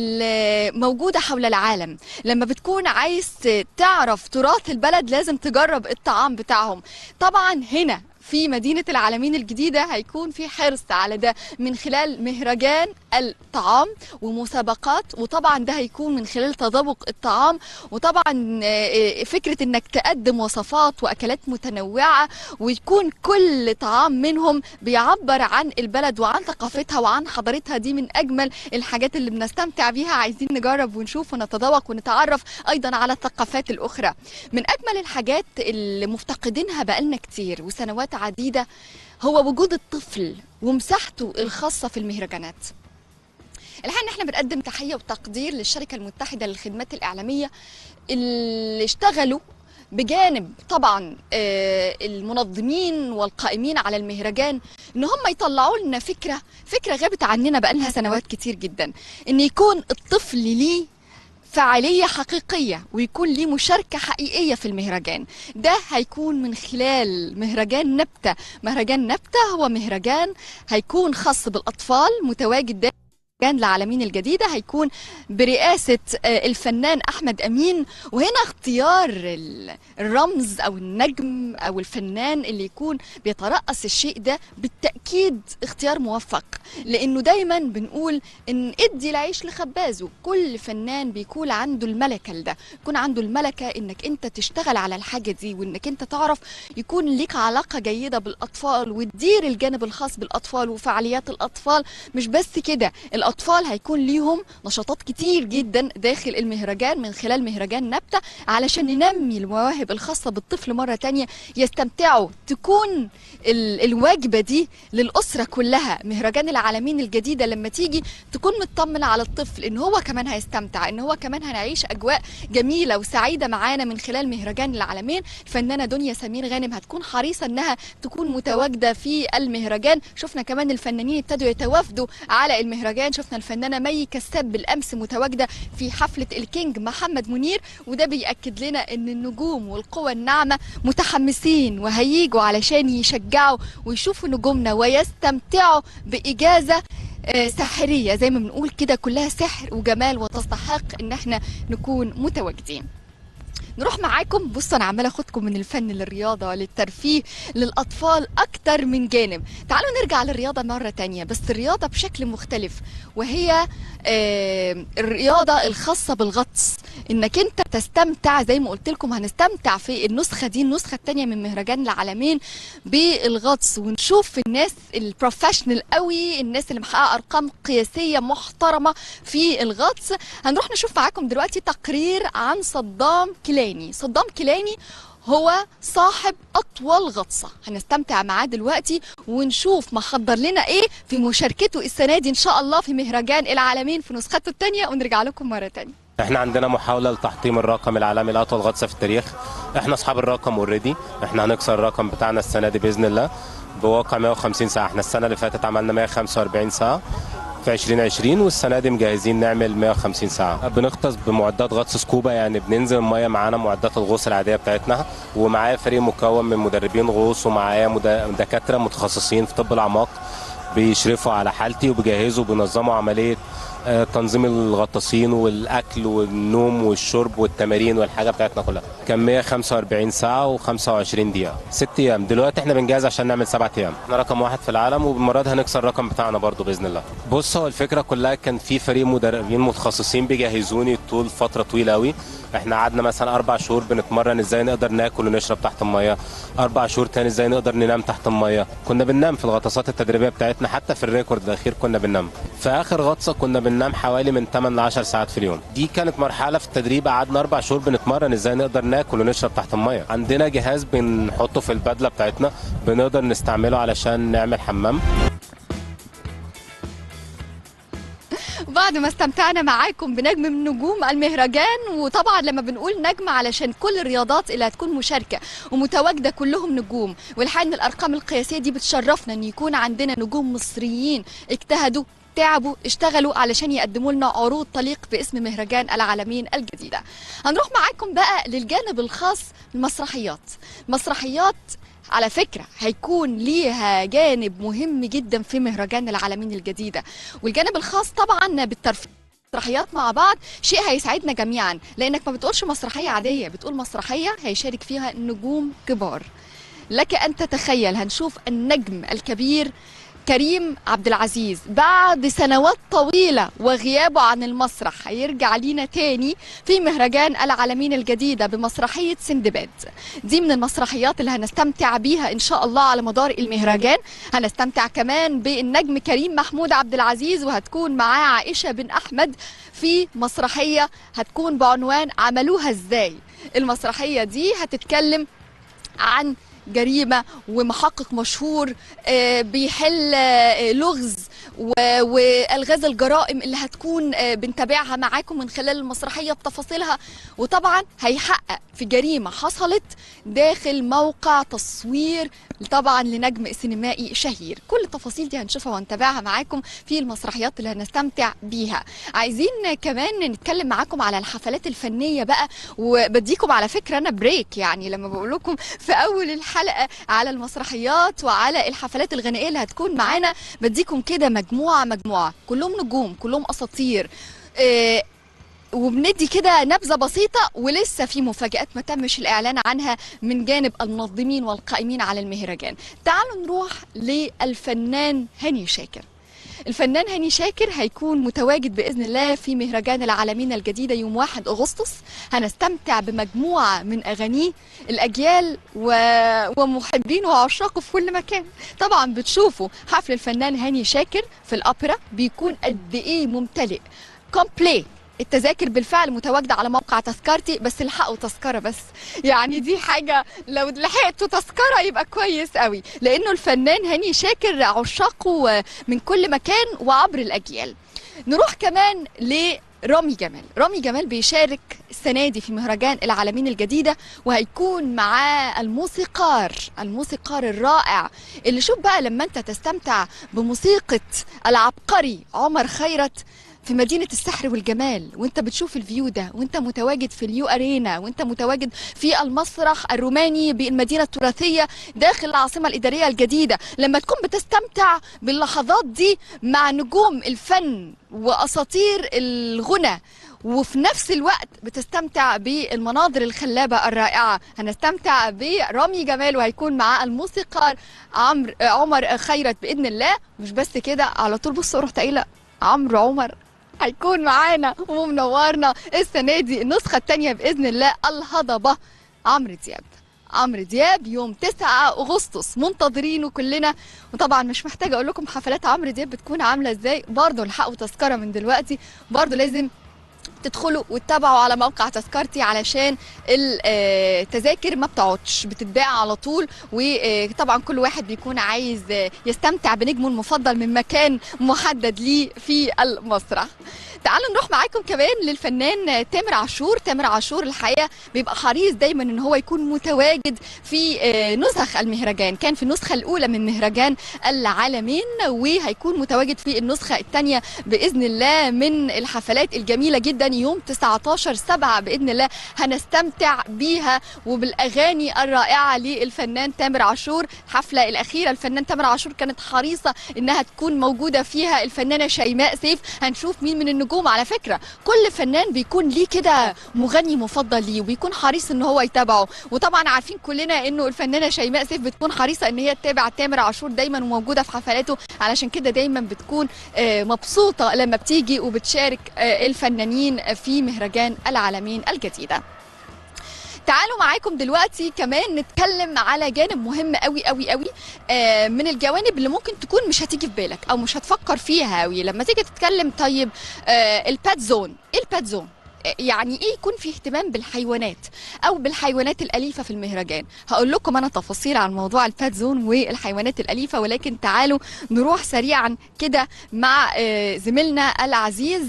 الموجودة حول العالم لما بتكون عايز تعرف تراث البلد لازم تجرب الطعام بتاعهم طبعا هنا في مدينة العالمين الجديدة هيكون في حرص على ده من خلال مهرجان الطعام ومسابقات وطبعا ده هيكون من خلال تذوق الطعام وطبعا آه، فكرة انك تقدم وصفات واكلات متنوعة ويكون كل طعام منهم بيعبر عن البلد وعن ثقافتها وعن حضارتها دي من اجمل الحاجات اللي بنستمتع بيها عايزين نجرب ونشوف ونتذوق ونتعرف ايضا على الثقافات الاخرى من اجمل الحاجات اللي مفتقدينها بقالنا كتير وسنوات عديدة هو وجود الطفل ومساحته الخاصة في المهرجانات الحقيقة ان احنا بنقدم تحية وتقدير للشركة المتحدة للخدمات الإعلامية اللي اشتغلوا بجانب طبعا آه، المنظمين والقائمين على المهرجان ان هم يطلعوا لنا فكره فكره غابت عننا بقالها سنوات كتير جدا ان يكون الطفل ليه فعالية حقيقية ويكون ليه مشاركة حقيقية في المهرجان ده هيكون من خلال مهرجان نبتة مهرجان نبتة هو مهرجان هيكون خاص بالأطفال متواجد ده مهرجان العالمين الجديدة هيكون برئاسة آه، الفنان أحمد أمين وهنا اختيار ال- الرمز أو النجم أو الفنان اللي يكون بيترأس الشيء ده بالتأكيد اختيار موفق لأنه دايما بنقول إن ادي العيش لخبازه كل فنان بيكون عنده الملكة لده يكون عنده الملكة إنك أنت تشتغل على الحاجة دي وإنك أنت تعرف يكون ليك علاقة جيدة بالأطفال وتدير الجانب الخاص بالأطفال وفعاليات الأطفال مش بس كده الأطفال هيكون ليهم نشاطات كتير جدا داخل المهرجان من خلال مهرجان نبتة علشان ننمي المواهب الخاصة بالطفل مرة تانية يستمتعوا تكون ال- الوجبة دي للأسرة كلها مهرجان العالمين الجديدة لما تيجي تكون مطمن على الطفل إن هو كمان هيستمتع إن هو كمان هنعيش أجواء جميلة وسعيدة معانا من خلال مهرجان العالمين الفنانة دنيا سمير غانم هتكون حريصة إنها تكون متواجدة في المهرجان شفنا كمان الفنانين ابتدوا يتوافدوا على المهرجان شفنا الفنانة مي كساب بالأمس متواجدة في حفلة الكينج محمد منير وده بيأكد لنا إن النجوم والقوى الناعمة متحمسين وهيجوا علشان يشجعوا ويشوفوا نجومنا ويستمتعوا بإجازة آه، ساحرية زي ما بنقول كده كلها سحر وجمال وتستحق إن احنا نكون متواجدين نروح معاكم بصوا انا عماله اخدكم من الفن للرياضه للترفيه للاطفال اكتر من جانب تعالوا نرجع للرياضه مره تانية بس الرياضه بشكل مختلف وهي آه، الرياضه الخاصه بالغطس انك انت تستمتع زي ما قلت لكم هنستمتع في النسخه دي النسخه الثانيه من مهرجان العالمين بالغطس ونشوف الناس البروفيشنال قوي الناس اللي محققه ارقام قياسيه محترمه في الغطس هنروح نشوف معاكم دلوقتي تقرير عن صدام كيلاني صدام كيلاني هو صاحب اطول غطسه هنستمتع معاه دلوقتي ونشوف محضر لنا ايه في مشاركته السنه دي ان شاء الله في مهرجان العالمين في نسخته الثانيه ونرجع لكم مره ثانيه احنا عندنا محاولة لتحطيم الرقم العالمي لأطول غطسة في التاريخ احنا اصحاب الرقم اوريدي احنا هنكسر الرقم بتاعنا السنة دي بإذن الله بواقع 150 ساعة احنا السنة اللي فاتت عملنا 145 ساعة في 2020 والسنة دي مجهزين نعمل 150 ساعة بنغطس بمعدات غطس سكوبا يعني بننزل المية معانا معدات الغوص العادية بتاعتنا ومعايا فريق مكون من مدربين غوص ومعايا مد- دكاترة متخصصين في طب الأعماق بيشرفوا على حالتي وبيجهزوا وبينظموا عملية آه، تنظيم الغطاسين والاكل والنوم والشرب والتمارين والحاجه بتاعتنا كلها كان 145 ساعه و25 دقيقه ست ايام دلوقتي احنا بنجهز عشان نعمل سبعة ايام احنا رقم واحد في العالم وبالمره دي هنكسر الرقم بتاعنا برضو باذن الله بص هو الفكره كلها كان في فريق مدربين متخصصين بيجهزوني طول فتره طويله قوي احنا قعدنا مثلا اربع شهور بنتمرن ازاي نقدر ناكل ونشرب تحت الميه اربع شهور تاني ازاي نقدر ننام تحت الميه كنا بننام في الغطاسات التدريبيه بتاعتنا حتى في الريكورد الاخير كنا بننام في اخر غطسه كنا بننام حوالي من 8 ل 10 ساعات في اليوم دي كانت مرحله في التدريب قعدنا اربع شهور بنتمرن ازاي نقدر ناكل ونشرب تحت الميه عندنا جهاز بنحطه في البدله بتاعتنا بنقدر نستعمله علشان نعمل حمام بعد ما استمتعنا معاكم بنجم من نجوم المهرجان وطبعا لما بنقول نجم علشان كل الرياضات اللي هتكون مشاركه ومتواجده كلهم نجوم والحقيقه ان الارقام القياسيه دي بتشرفنا ان يكون عندنا نجوم مصريين اجتهدوا تعبوا اشتغلوا علشان يقدموا لنا عروض تليق باسم مهرجان العالمين الجديده هنروح معاكم بقى للجانب الخاص المسرحيات مسرحيات على فكرة هيكون ليها جانب مهم جدا في مهرجان العالمين الجديدة والجانب الخاص طبعا بالترفيه مسرحيات مع بعض شيء هيسعدنا جميعا لانك ما بتقولش مسرحيه عاديه بتقول مسرحيه هيشارك فيها نجوم كبار لك ان تتخيل هنشوف النجم الكبير كريم عبد العزيز بعد سنوات طويلة وغيابه عن المسرح هيرجع لينا تاني في مهرجان العالمين الجديدة بمسرحية سندباد دي من المسرحيات اللي هنستمتع بيها إن شاء الله على مدار المهرجان هنستمتع كمان بالنجم كريم محمود عبد العزيز وهتكون معاه عائشة بن أحمد في مسرحية هتكون بعنوان عملوها إزاي المسرحية دي هتتكلم عن جريمه ومحقق مشهور آه، بيحل آه، لغز و- والغاز الجرائم اللي هتكون آه، بنتابعها معاكم من خلال المسرحيه بتفاصيلها وطبعا هيحقق في جريمه حصلت داخل موقع تصوير طبعا لنجم سينمائي شهير كل التفاصيل دي هنشوفها ونتابعها معاكم في المسرحيات اللي هنستمتع بيها عايزين كمان نتكلم معاكم على الحفلات الفنيه بقى وبديكم على فكره انا بريك يعني لما بقول لكم في اول الحلقه على المسرحيات وعلى الحفلات الغنائيه اللي هتكون معانا بديكم كده مجموعه مجموعه كلهم نجوم كلهم اساطير آه، وبندي كده نبذه بسيطه ولسه في مفاجات ما تمش الاعلان عنها من جانب المنظمين والقائمين على المهرجان تعالوا نروح للفنان هاني شاكر الفنان هاني شاكر هيكون متواجد باذن الله في مهرجان العالمين الجديده يوم 1 اغسطس هنستمتع بمجموعه من اغانيه الاجيال و... ومحبين وعشاقه في كل مكان طبعا بتشوفوا حفل الفنان هاني شاكر في الاوبرا بيكون قد ايه ممتلئ كومبلي التذاكر بالفعل متواجدة على موقع تذكرتي بس الحقوا تذكرة بس يعني دي حاجة لو لحقتوا تذكرة يبقى كويس قوي لأنه الفنان هاني شاكر عشاقه من كل مكان وعبر الأجيال نروح كمان لرامي جمال رامي جمال بيشارك السنة دي في مهرجان العالمين الجديدة وهيكون معاه الموسيقار الموسيقار الرائع اللي شوف بقى لما انت تستمتع بموسيقى العبقري عمر خيرت في مدينة السحر والجمال وانت بتشوف الفيو ده وانت متواجد في اليو ارينا وانت متواجد في المسرح الروماني بالمدينة التراثية داخل العاصمة الإدارية الجديدة لما تكون بتستمتع باللحظات دي مع نجوم الفن وأساطير الغنى وفي نفس الوقت بتستمتع بالمناظر الخلابة الرائعة هنستمتع برامي جمال وهيكون معاه الموسيقار عمرو عمر خيرت بإذن الله مش بس كده على طول بصوا رحت قايلة عمرو عمر هيكون معانا ومنورنا السنه دي النسخه الثانيه باذن الله الهضبه عمرو دياب عمرو دياب يوم 9 اغسطس منتظرينه كلنا وطبعا مش محتاجه اقول لكم حفلات عمرو دياب بتكون عامله ازاي برضه الحقوا تذكره من دلوقتي برضه لازم تدخلوا وتتابعوا على موقع تذكرتي علشان التذاكر ما بتقعدش بتتباع على طول وطبعا كل واحد بيكون عايز يستمتع بنجمه المفضل من مكان محدد ليه في المسرح تعالوا نروح معاكم كمان للفنان تامر عاشور تامر عاشور الحقيقه بيبقى حريص دايما ان هو يكون متواجد في نسخ المهرجان كان في النسخه الاولى من مهرجان العالمين وهيكون متواجد في النسخه الثانيه باذن الله من الحفلات الجميله جدا جدا يوم 19 7 باذن الله هنستمتع بيها وبالاغاني الرائعه للفنان تامر عاشور الحفله الاخيره الفنان تامر عاشور كانت حريصه انها تكون موجوده فيها الفنانه شيماء سيف هنشوف مين من النجوم على فكره كل فنان بيكون ليه كده مغني مفضل ليه وبيكون حريص ان هو يتابعه وطبعا عارفين كلنا انه الفنانه شيماء سيف بتكون حريصه ان هي تتابع تامر عاشور دايما وموجوده في حفلاته علشان كده دايما بتكون آه، مبسوطه لما بتيجي وبتشارك آه، الفنانين في مهرجان العالمين الجديده تعالوا معاكم دلوقتي كمان نتكلم على جانب مهم قوي قوي قوي آه، من الجوانب اللي ممكن تكون مش هتيجي في بالك او مش هتفكر فيها قوي لما تيجي تتكلم طيب آه، البات زون ايه البات زون آه، يعني ايه يكون في اهتمام بالحيوانات او بالحيوانات الاليفه في المهرجان هقول لكم انا تفاصيل عن موضوع البات زون والحيوانات الاليفه ولكن تعالوا نروح سريعا كده مع آه، زميلنا العزيز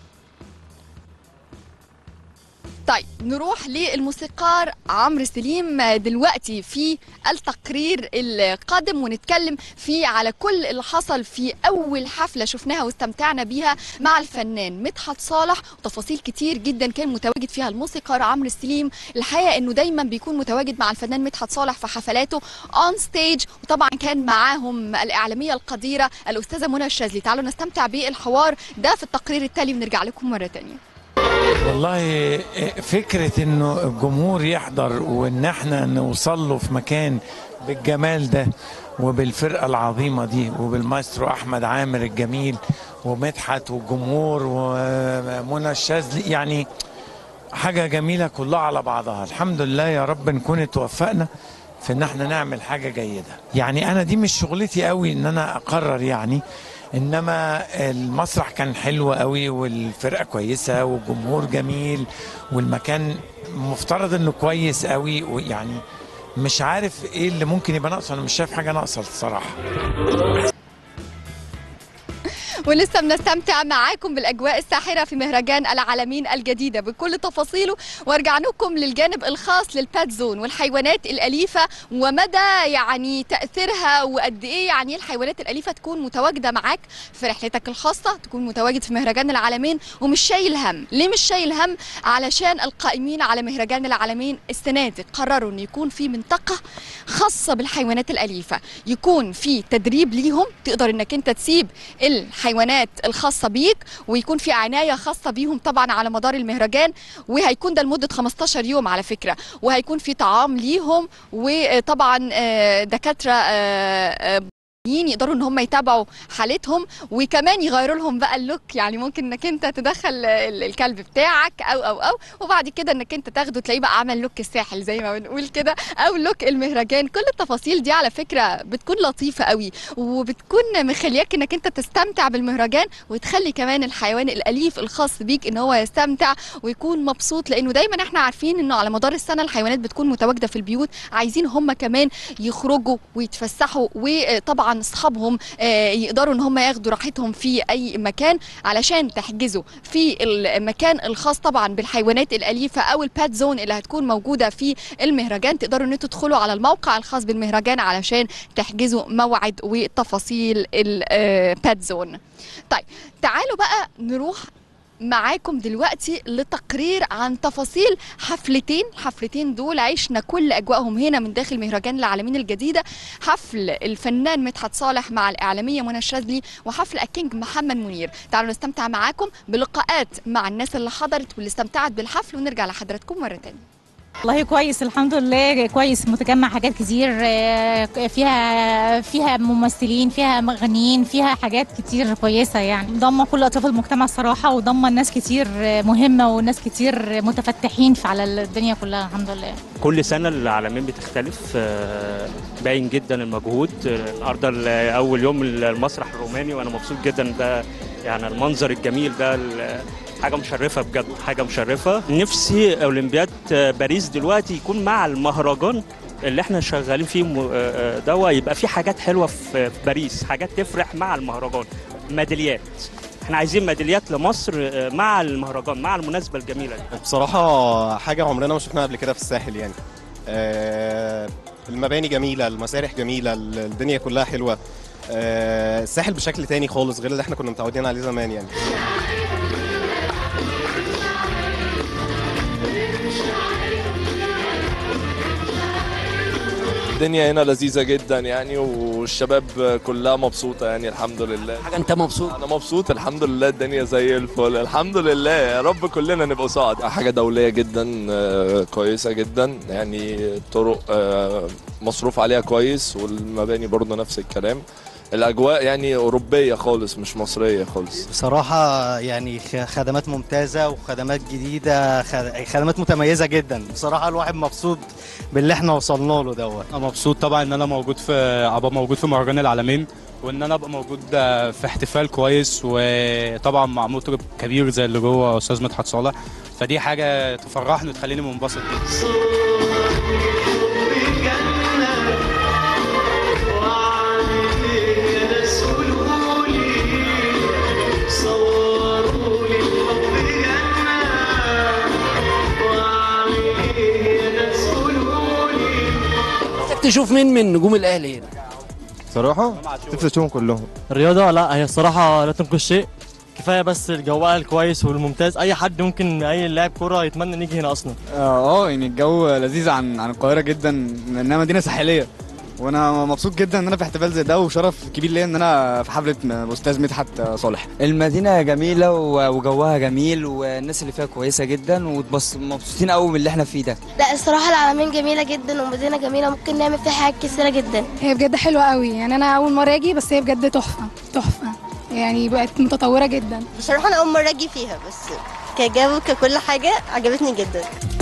طيب نروح للموسيقار عمرو سليم دلوقتي في التقرير القادم ونتكلم فيه على كل اللي حصل في اول حفله شفناها واستمتعنا بيها مع الفنان مدحت صالح وتفاصيل كتير جدا كان متواجد فيها الموسيقار عمرو سليم الحقيقه انه دايما بيكون متواجد مع الفنان مدحت صالح في حفلاته اون ستيج وطبعا كان معاهم الاعلاميه القديره الاستاذه منى الشاذلي تعالوا نستمتع بالحوار ده في التقرير التالي ونرجع لكم مره تانية والله فكرة انه الجمهور يحضر وان احنا نوصل له في مكان بالجمال ده وبالفرقة العظيمة دي وبالمايسترو احمد عامر الجميل ومدحت والجمهور ومنى الشاذلي يعني حاجة جميلة كلها على بعضها الحمد لله يا رب نكون اتوفقنا في ان احنا نعمل حاجة جيدة يعني انا دي مش شغلتي قوي ان انا اقرر يعني انما المسرح كان حلو قوي والفرقه كويسه والجمهور جميل والمكان مفترض انه كويس قوي ويعني مش عارف ايه اللي ممكن يبقى ناقصه انا مش شايف حاجه ناقصه الصراحه ولسه بنستمتع معاكم بالاجواء الساحره في مهرجان العالمين الجديده بكل تفاصيله وارجع لكم للجانب الخاص للبات زون والحيوانات الاليفه ومدى يعني تاثيرها وقد ايه يعني الحيوانات الاليفه تكون متواجده معاك في رحلتك الخاصه تكون متواجد في مهرجان العالمين ومش شايل هم ليه مش شايل هم علشان القائمين على مهرجان العالمين السنه دي قرروا ان يكون في منطقه خاصه بالحيوانات الاليفه يكون في تدريب ليهم تقدر انك انت تسيب الحيوانات الخاصه بيك ويكون في عنايه خاصه بيهم طبعا على مدار المهرجان وهيكون ده لمده 15 يوم على فكره وهيكون في طعام ليهم وطبعا آه، دكاتره آه، آه، يقدروا ان هم يتابعوا حالتهم وكمان يغيروا لهم بقى اللوك يعني ممكن انك انت تدخل ال- الكلب بتاعك او او او وبعد كده انك انت تاخده تلاقيه بقى عمل لوك الساحل زي ما بنقول كده او لوك المهرجان كل التفاصيل دي على فكره بتكون لطيفه قوي وبتكون مخلياك انك انت تستمتع بالمهرجان وتخلي كمان الحيوان الاليف الخاص بيك ان هو يستمتع ويكون مبسوط لانه دايما احنا عارفين انه على مدار السنه الحيوانات بتكون متواجده في البيوت عايزين هم كمان يخرجوا ويتفسحوا وطبعا اصحابهم آه، يقدروا ان هم ياخدوا راحتهم في اي مكان علشان تحجزوا في المكان الخاص طبعا بالحيوانات الاليفه او البات زون اللي هتكون موجوده في المهرجان تقدروا ان انتوا تدخلوا على الموقع الخاص بالمهرجان علشان تحجزوا موعد وتفاصيل البات زون طيب تعالوا بقى نروح معاكم دلوقتي لتقرير عن تفاصيل حفلتين الحفلتين دول عشنا كل اجواءهم هنا من داخل مهرجان العالمين الجديده حفل الفنان مدحت صالح مع الاعلاميه منى الشاذلي وحفل الكينج محمد منير تعالوا نستمتع معاكم بلقاءات مع الناس اللي حضرت واللي استمتعت بالحفل ونرجع لحضراتكم مره تانية والله كويس الحمد لله كويس متجمع حاجات كتير آه، فيها فيها ممثلين فيها مغنيين فيها حاجات كتير كويسه يعني ضمه كل اطراف المجتمع الصراحه وضمه ناس كتير آه، مهمه وناس كتير متفتحين في على الدنيا كلها الحمد لله كل سنة العالمين بتختلف آه، باين جدا المجهود آه، النهارده ال- أول يوم المسرح الروماني وأنا مبسوط جدا ده يعني المنظر الجميل ده ال- حاجة مشرفة بجد حاجة مشرفة نفسي أولمبياد آه، باريس دلوقتي يكون مع المهرجان اللي احنا شغالين فيه م- آه، آه، دوا يبقى في حاجات حلوة في في باريس حاجات تفرح مع المهرجان ميداليات احنا عايزين ميداليات لمصر آه، مع المهرجان مع المناسبة الجميلة دي بصراحة حاجة عمرنا ما شفناها قبل كده في الساحل يعني آه، المباني جميلة المسارح جميلة الدنيا كلها حلوة آه، الساحل بشكل تاني خالص غير اللي احنا كنا متعودين عليه زمان يعني الدنيا هنا لذيذة جدا يعني والشباب كلها مبسوطة يعني الحمد لله حاجة أنت مبسوط أنا مبسوط الحمد لله الدنيا زي الفل الحمد لله يا رب كلنا نبقى سعد حاجة دولية جدا آه، كويسة جدا يعني الطرق آه، مصروف عليها كويس والمباني برضه نفس الكلام الأجواء يعني أوروبية خالص مش مصرية خالص بصراحة يعني خ- خدمات ممتازة وخدمات جديدة خ- خدمات متميزة جدا بصراحة الواحد مبسوط باللي احنا وصلنا له دوت انا مبسوط طبعا ان انا موجود في ابقى موجود في مهرجان العالمين وان انا ابقى موجود في احتفال كويس وطبعا مع مطرب كبير زي اللي جوه استاذ مدحت صالح فدي حاجه تفرحني وتخليني منبسط جدا نفسك تشوف مين من نجوم الاهلي هنا صراحة نفسي اشوفهم كلهم الرياضة لا هي الصراحة لا تنقص شيء كفاية بس الجو الكويس والممتاز أي حد ممكن أي لاعب كورة يتمنى إن يجي هنا أصلا اه آه، يعني الجو لذيذ عن عن القاهره جدا لانها مدينه ساحليه وانا مبسوط جدا ان انا في احتفال زي ده وشرف كبير ليا ان انا في حفله استاذ مدحت صالح المدينة جميلة و- وجوها جميل والناس اللي فيها كويسة جدا ومبسوطين قوي من اللي احنا فيه ده لا الصراحة العلمين جميلة جدا ومدينة جميلة ممكن نعمل فيها حاجات كثيرة جدا هي بجد حلوة قوي يعني أنا أول مرة أجي بس هي بجد تحفة تحفة يعني بقت متطورة جدا بصراحة أنا أول مرة أجي فيها بس كجو ككل حاجة عجبتني جدا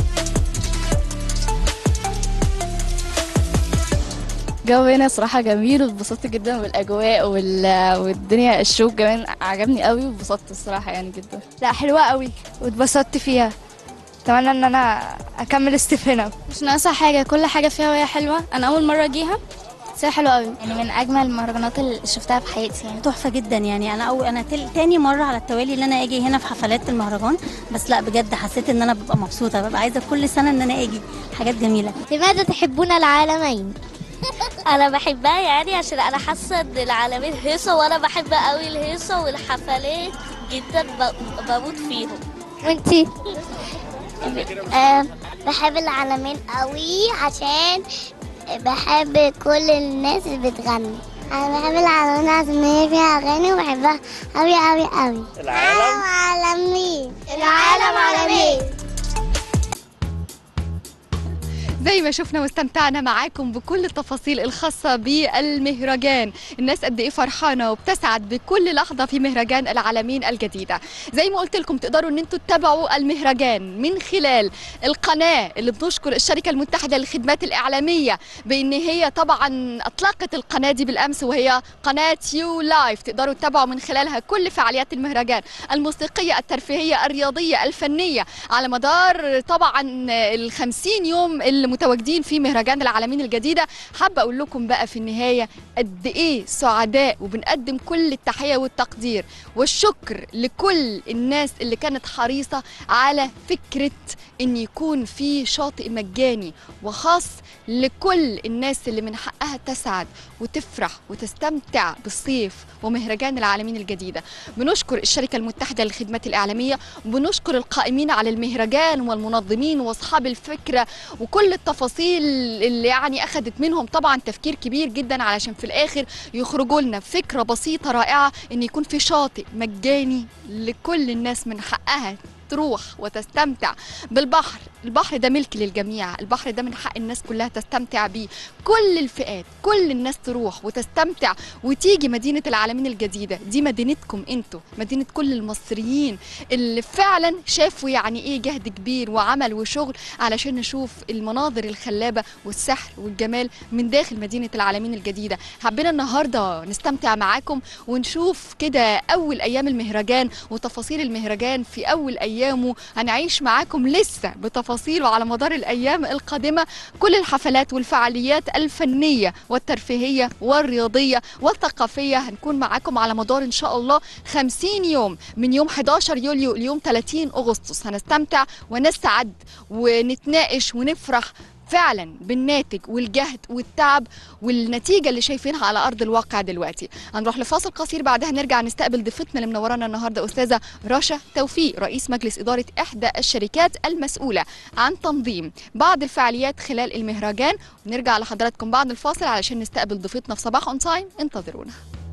الجو هنا صراحة جميل واتبسطت جدا بالأجواء وال... والدنيا الشوك كمان عجبني قوي واتبسطت الصراحة يعني جدا لا حلوة قوي واتبسطت فيها اتمنى ان انا اكمل استيف هنا مش ناقصة حاجة كل حاجة فيها وهي حلوة أنا أول مرة أجيها بس هي حلوة قوي يعني من أجمل المهرجانات اللي شفتها في حياتي يعني تحفه جدا يعني انا أو انا تل... تاني مره على التوالي اللي انا اجي هنا في حفلات المهرجان بس لا بجد حسيت ان انا ببقى مبسوطه ببقى عايزه كل سنه ان انا اجي حاجات جميله لماذا تحبون العالمين انا بحبها يعني عشان انا حاسه ان العالمين هيصه وانا بحب قوي الهيصه والحفلات جدا ب... بموت فيهم وانتي بحب العالمين قوي عشان بحب كل الناس اللي بتغني انا بحب العالمين عشان هي فيها اغاني وبحبها قوي قوي قوي العالم عالمين العالم عالمين زي ما شفنا واستمتعنا معاكم بكل التفاصيل الخاصة بالمهرجان الناس قد ايه فرحانة وبتسعد بكل لحظة في مهرجان العالمين الجديدة زي ما قلت لكم تقدروا ان انتوا تتابعوا المهرجان من خلال القناة اللي بنشكر الشركة المتحدة للخدمات الإعلامية بان هي طبعا اطلقت القناة دي بالامس وهي قناة يو لايف تقدروا تتابعوا من خلالها كل فعاليات المهرجان الموسيقية الترفيهية الرياضية الفنية على مدار طبعا الخمسين يوم اللي متواجدين في مهرجان العالمين الجديدة حابة أقول لكم بقى في النهاية قد إيه سعداء وبنقدم كل التحية والتقدير والشكر لكل الناس اللي كانت حريصة على فكرة إن يكون في شاطئ مجاني وخاص لكل الناس اللي من حقها تسعد وتفرح وتستمتع بالصيف ومهرجان العالمين الجديدة بنشكر الشركة المتحدة للخدمات الإعلامية وبنشكر القائمين على المهرجان والمنظمين وأصحاب الفكرة وكل التفاصيل اللي يعني أخذت منهم طبعا تفكير كبير جدا علشان في الآخر يخرجوا لنا فكرة بسيطة رائعة إن يكون في شاطئ مجاني لكل الناس من حقها تروح وتستمتع بالبحر البحر ده ملك للجميع البحر ده من حق الناس كلها تستمتع بيه كل الفئات كل الناس تروح وتستمتع وتيجي مدينة العالمين الجديدة دي مدينتكم انتوا مدينة كل المصريين اللي فعلا شافوا يعني ايه جهد كبير وعمل وشغل علشان نشوف المناظر الخلابة والسحر والجمال من داخل مدينة العالمين الجديدة حبينا النهاردة نستمتع معاكم ونشوف كده أول أيام المهرجان وتفاصيل المهرجان في أول أيامه هنعيش معاكم لسه بتفاصيله على مدار الأيام القادمة كل الحفلات والفعاليات الفنية والترفيهية والرياضية والثقافية هنكون معاكم على مدار إن شاء الله 50 يوم من يوم 11 يوليو ليوم 30 أغسطس هنستمتع ونسعد ونتناقش ونفرح فعلا بالناتج والجهد والتعب والنتيجه اللي شايفينها على ارض الواقع دلوقتي هنروح لفاصل قصير بعدها نرجع نستقبل ضيفتنا اللي منورانا النهارده استاذه رشا توفيق رئيس مجلس اداره احدى الشركات المسؤوله عن تنظيم بعض الفعاليات خلال المهرجان ونرجع لحضراتكم بعد الفاصل علشان نستقبل ضيفتنا في صباح اون تايم انتظرونا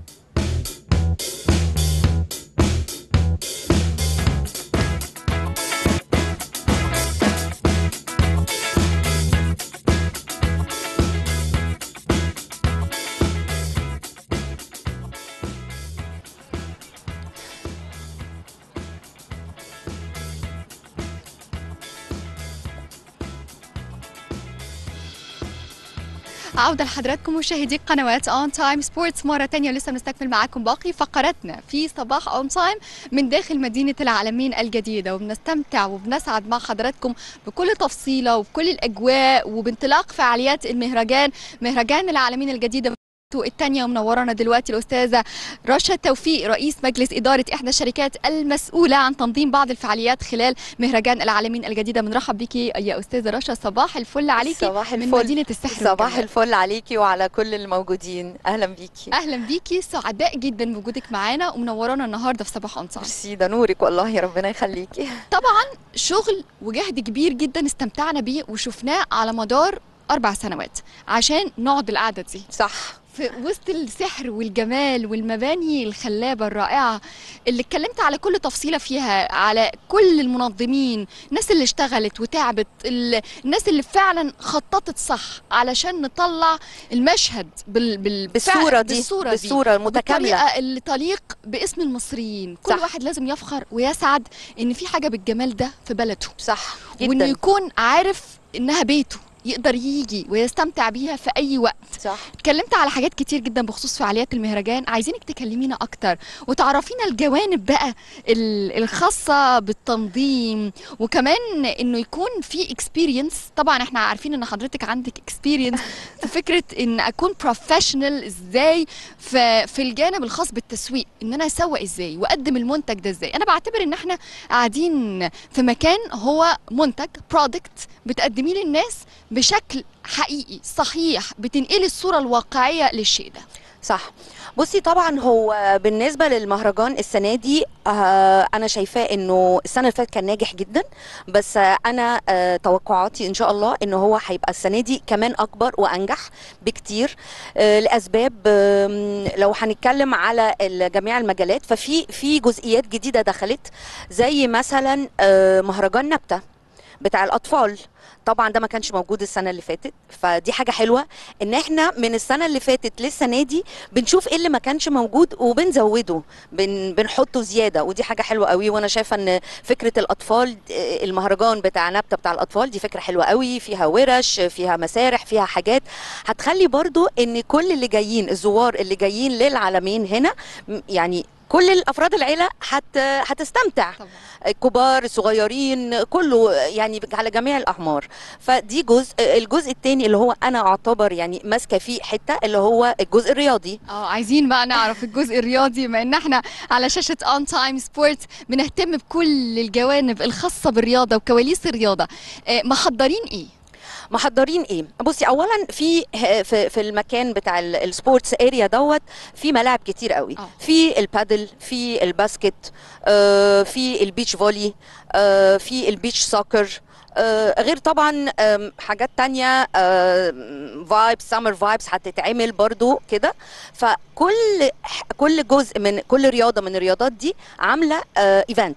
عودة لحضراتكم مشاهدي قنوات اون تايم سبورتس مرة تانية ولسه بنستكمل معاكم باقي فقراتنا في صباح اون تايم من داخل مدينة العالمين الجديدة وبنستمتع وبنسعد مع حضراتكم بكل تفصيلة وبكل الأجواء وبانطلاق فعاليات المهرجان مهرجان العالمين الجديدة الثانية ومنورانا دلوقتي الأستاذة رشا توفيق رئيس مجلس إدارة إحدى الشركات المسؤولة عن تنظيم بعض الفعاليات خلال مهرجان العالمين الجديدة بنرحب بيكي يا أستاذة رشا صباح الفل عليكي صباح من الفل. مدينة السحر صباح والجمال. الفل عليكي وعلى كل الموجودين اهلا بيكي اهلا بيكي سعداء جدا بوجودك معانا ومنورانا النهارده في صباح انصار ميرسي ده نورك والله ربنا يخليكي طبعا شغل وجهد كبير جدا استمتعنا بيه وشفناه على مدار اربع سنوات عشان نقعد القعده دي صح في وسط السحر والجمال والمباني الخلابه الرائعه اللي اتكلمت على كل تفصيله فيها على كل المنظمين الناس اللي اشتغلت وتعبت ال- الناس اللي فعلا خططت صح علشان نطلع المشهد بال بال بالصورة دي، بالصوره بالصورة دي المتكاملة. وبالطريقة اللي تليق باسم المصريين كل صح. واحد لازم يفخر ويسعد ان في حاجه بالجمال ده في بلده صح وانه جداً. يكون عارف انها بيته يقدر يجي ويستمتع بيها في اي وقت صح اتكلمت على حاجات كتير جدا بخصوص فعاليات المهرجان عايزينك تكلمينا اكتر وتعرفينا الجوانب بقى ال- الخاصه بالتنظيم وكمان انه يكون في اكسبيرينس طبعا احنا عارفين ان حضرتك عندك اكسبيرينس في فكره ان اكون بروفيشنال ازاي في في الجانب الخاص بالتسويق ان انا اسوق ازاي واقدم المنتج ده ازاي انا بعتبر ان احنا قاعدين في مكان هو منتج برودكت بتقدميه للناس بشكل حقيقي صحيح بتنقلي الصوره الواقعيه للشيء ده صح بصي طبعا هو بالنسبه للمهرجان السنه دي آه انا شايفاه انه السنه اللي فاتت كان ناجح جدا بس آه انا آه توقعاتي ان شاء الله انه هو هيبقى السنه دي كمان اكبر وانجح بكتير آه لاسباب آم، لو هنتكلم على ال- جميع المجالات ففي في جزئيات جديده دخلت زي مثلا آه مهرجان نبته بتاع الاطفال طبعا ده ما كانش موجود السنه اللي فاتت فدي حاجه حلوه ان احنا من السنه اللي فاتت للسنه دي بنشوف ايه اللي ما كانش موجود وبنزوده بن بنحطه زياده ودي حاجه حلوه قوي وانا شايفه ان فكره الاطفال آه، المهرجان بتاع نبته بتاع الاطفال دي فكره حلوه قوي فيها ورش فيها مسارح فيها حاجات هتخلي برضو ان كل اللي جايين الزوار اللي جايين للعالمين هنا م- يعني كل الافراد العيله هت هتستمتع الكبار الصغيرين كله يعني على جميع الاعمار فدي جزء الجزء الثاني اللي هو انا اعتبر يعني ماسكه فيه حته اللي هو الجزء الرياضي اه عايزين بقى نعرف الجزء الرياضي بما ان احنا على شاشه اون تايم سبورت بنهتم بكل الجوانب الخاصه بالرياضه وكواليس الرياضه آه، محضرين ايه محضرين ايه بصي اولا في في, في المكان بتاع ال- السبورتس اريا دوت في ملاعب كتير قوي في البادل في الباسكت آه، في البيتش فولي آه، في البيتش سوكر آه، غير طبعا آم، حاجات تانية فايبس سمر فايبس هتتعمل برضو كده فكل كل جزء من كل رياضة من الرياضات دي عاملة ايفنت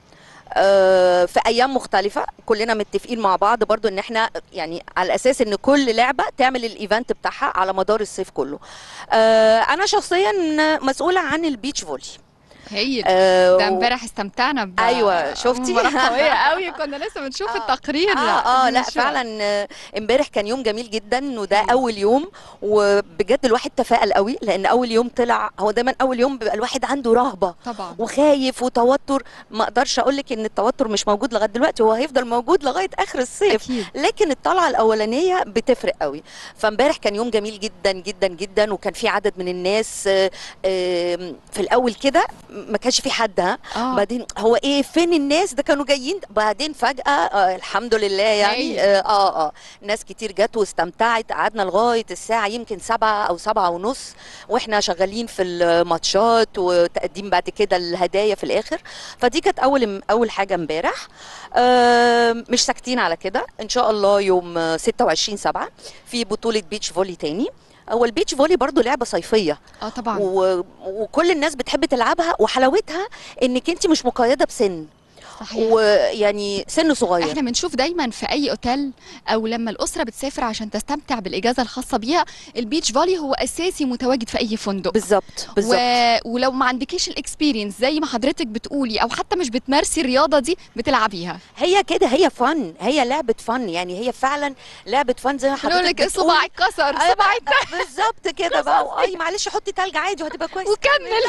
آه، في ايام مختلفه كلنا متفقين مع بعض برضو ان احنا يعني على اساس ان كل لعبه تعمل الايفنت بتاعها على مدار الصيف كله آه، انا شخصيا مسؤوله عن البيتش فولي هي آه، ده و- امبارح استمتعنا ب ايوه شفتي مباراة قوية قوي كنا لسه بنشوف التقرير اه اه لا بنشوف. فعلا آه، امبارح كان يوم جميل جدا وده اول يوم وبجد الواحد تفائل قوي لان اول يوم طلع هو دايما اول يوم بيبقى الواحد عنده رهبه طبعا وخايف وتوتر ما اقدرش اقول لك ان التوتر مش موجود لغايه دلوقتي هو هيفضل موجود لغايه اخر الصيف أكيد. لكن الطلعه الاولانيه بتفرق قوي فامبارح كان يوم جميل جدا جدا جدا وكان في عدد من الناس آه، آم، في الاول كده م- ما كانش في حد ها آه. بعدين هو ايه فين الناس ده كانوا جايين بعدين فجاه آه الحمد لله هايل. يعني اه اه, آه ناس كتير جت واستمتعت قعدنا لغايه الساعه يمكن سبعة او سبعة ونص واحنا شغالين في الماتشات وتقديم بعد كده الهدايا في الاخر فدي كانت اول اول حاجه امبارح آه مش ساكتين على كده ان شاء الله يوم آه، 26 7 في بطوله بيتش فولي تاني هو البيتش فولي برضو لعبه صيفيه اه طبعا و... وكل الناس بتحب تلعبها وحلاوتها انك انت مش مقيده بسن صحيح. ويعني سن صغير احنا بنشوف دايما في اي اوتيل او لما الاسره بتسافر عشان تستمتع بالاجازه الخاصه بيها البيتش فولي هو اساسي متواجد في اي فندق بالظبط و... ولو ما عندكيش الاكسبيرينس زي ما حضرتك بتقولي او حتى مش بتمارسي الرياضه دي بتلعبيها هي كده هي فن هي لعبه فن يعني هي فعلا لعبه فن زي ما يقول حضرتك لك بتقولي. صباعي اتكسر أيوة، صباعي بالظبط كده بقى اي معلش حطي تلج عادي وهتبقى كويس وكمل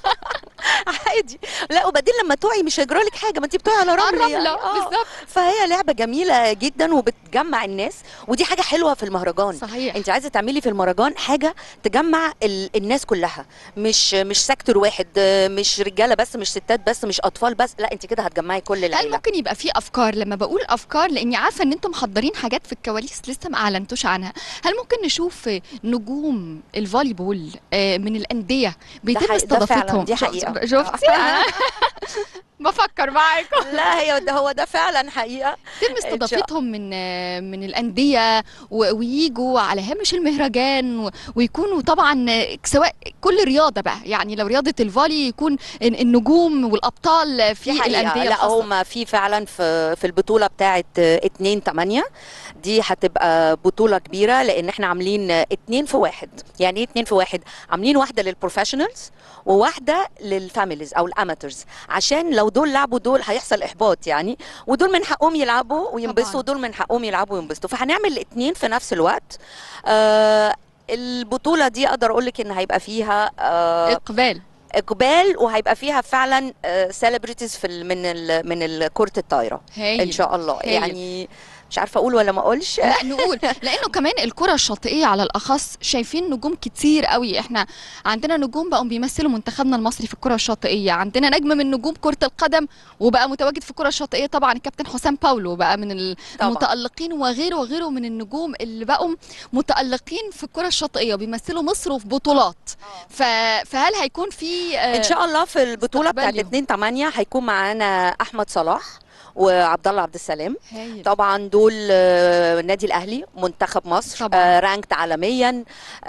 عادي لا وبعدين لما تقعي مش هيجرى لك حاجه ما انت بتقعي على رمل الرملة، يعني. آه. بالظبط. فهي لعبه جميله جدا وبتجمع الناس ودي حاجه حلوه في المهرجان صحيح. انت عايزه تعملي في المهرجان حاجه تجمع ال... الناس كلها مش مش سيكتور واحد آه، مش رجاله بس مش ستات بس مش اطفال بس لا انت كده هتجمعي كل هل العيله ممكن يبقى في افكار لما بقول افكار لاني عارفه ان انتم محضرين حاجات في الكواليس لسه ما اعلنتوش عنها هل ممكن نشوف نجوم الفولي بول آه، من الانديه بيتم حقيقي- ده فعلاً، استضافتهم دي شو- حقيقة. شفتي أنا بفكر معاكم لا هي ده هو ده فعلا حقيقه يتم استضافتهم من آه، من الانديه و- ويجوا على هامش المهرجان و- ويكونوا طبعا آه، سواء كل رياضه بقى يعني لو رياضه الفولي يكون ال- النجوم والابطال في دي حقيقة. الانديه لا الخاصة. هما في فعلا في في البطوله بتاعه 2 8 دي هتبقى بطوله كبيره لان احنا عاملين اتنين في واحد يعني ايه اتنين في واحد عاملين واحده للبروفيشنالز وواحده للفاميليز او الاماتورز عشان لو دول لعبوا دول هيحصل احباط يعني ودول من حقهم يلعبوا وينبسطوا ودول من حقهم يلعبوا وينبسطوا فهنعمل الاثنين في نفس الوقت آه البطوله دي اقدر اقول لك ان هيبقى فيها آه اقبال اقبال وهيبقى فيها فعلا سيلبرتيز في ال- من ال من ال- كره الطايره هايل. ان شاء الله هايل. يعني مش عارفه اقول ولا ما اقولش لا نقول لانه كمان الكره الشاطئيه على الاخص شايفين نجوم كتير قوي احنا عندنا نجوم بقوا بيمثلوا منتخبنا المصري في الكره الشاطئيه عندنا نجم من نجوم كره القدم وبقى متواجد في الكره الشاطئيه طبعا الكابتن حسام باولو بقى من المتالقين وغيره وغيره من النجوم اللي بقوا متالقين في الكره الشاطئيه وبيمثلوا مصر وفي بطولات ف... فهل هيكون في آه، ان شاء الله في البطوله بتاعت استقبال 2 8 هيكون معانا احمد صلاح وعبد الله عبد السلام هايل. طبعا دول آه، النادي الاهلي منتخب مصر طبعاً. آه، رانكت عالميا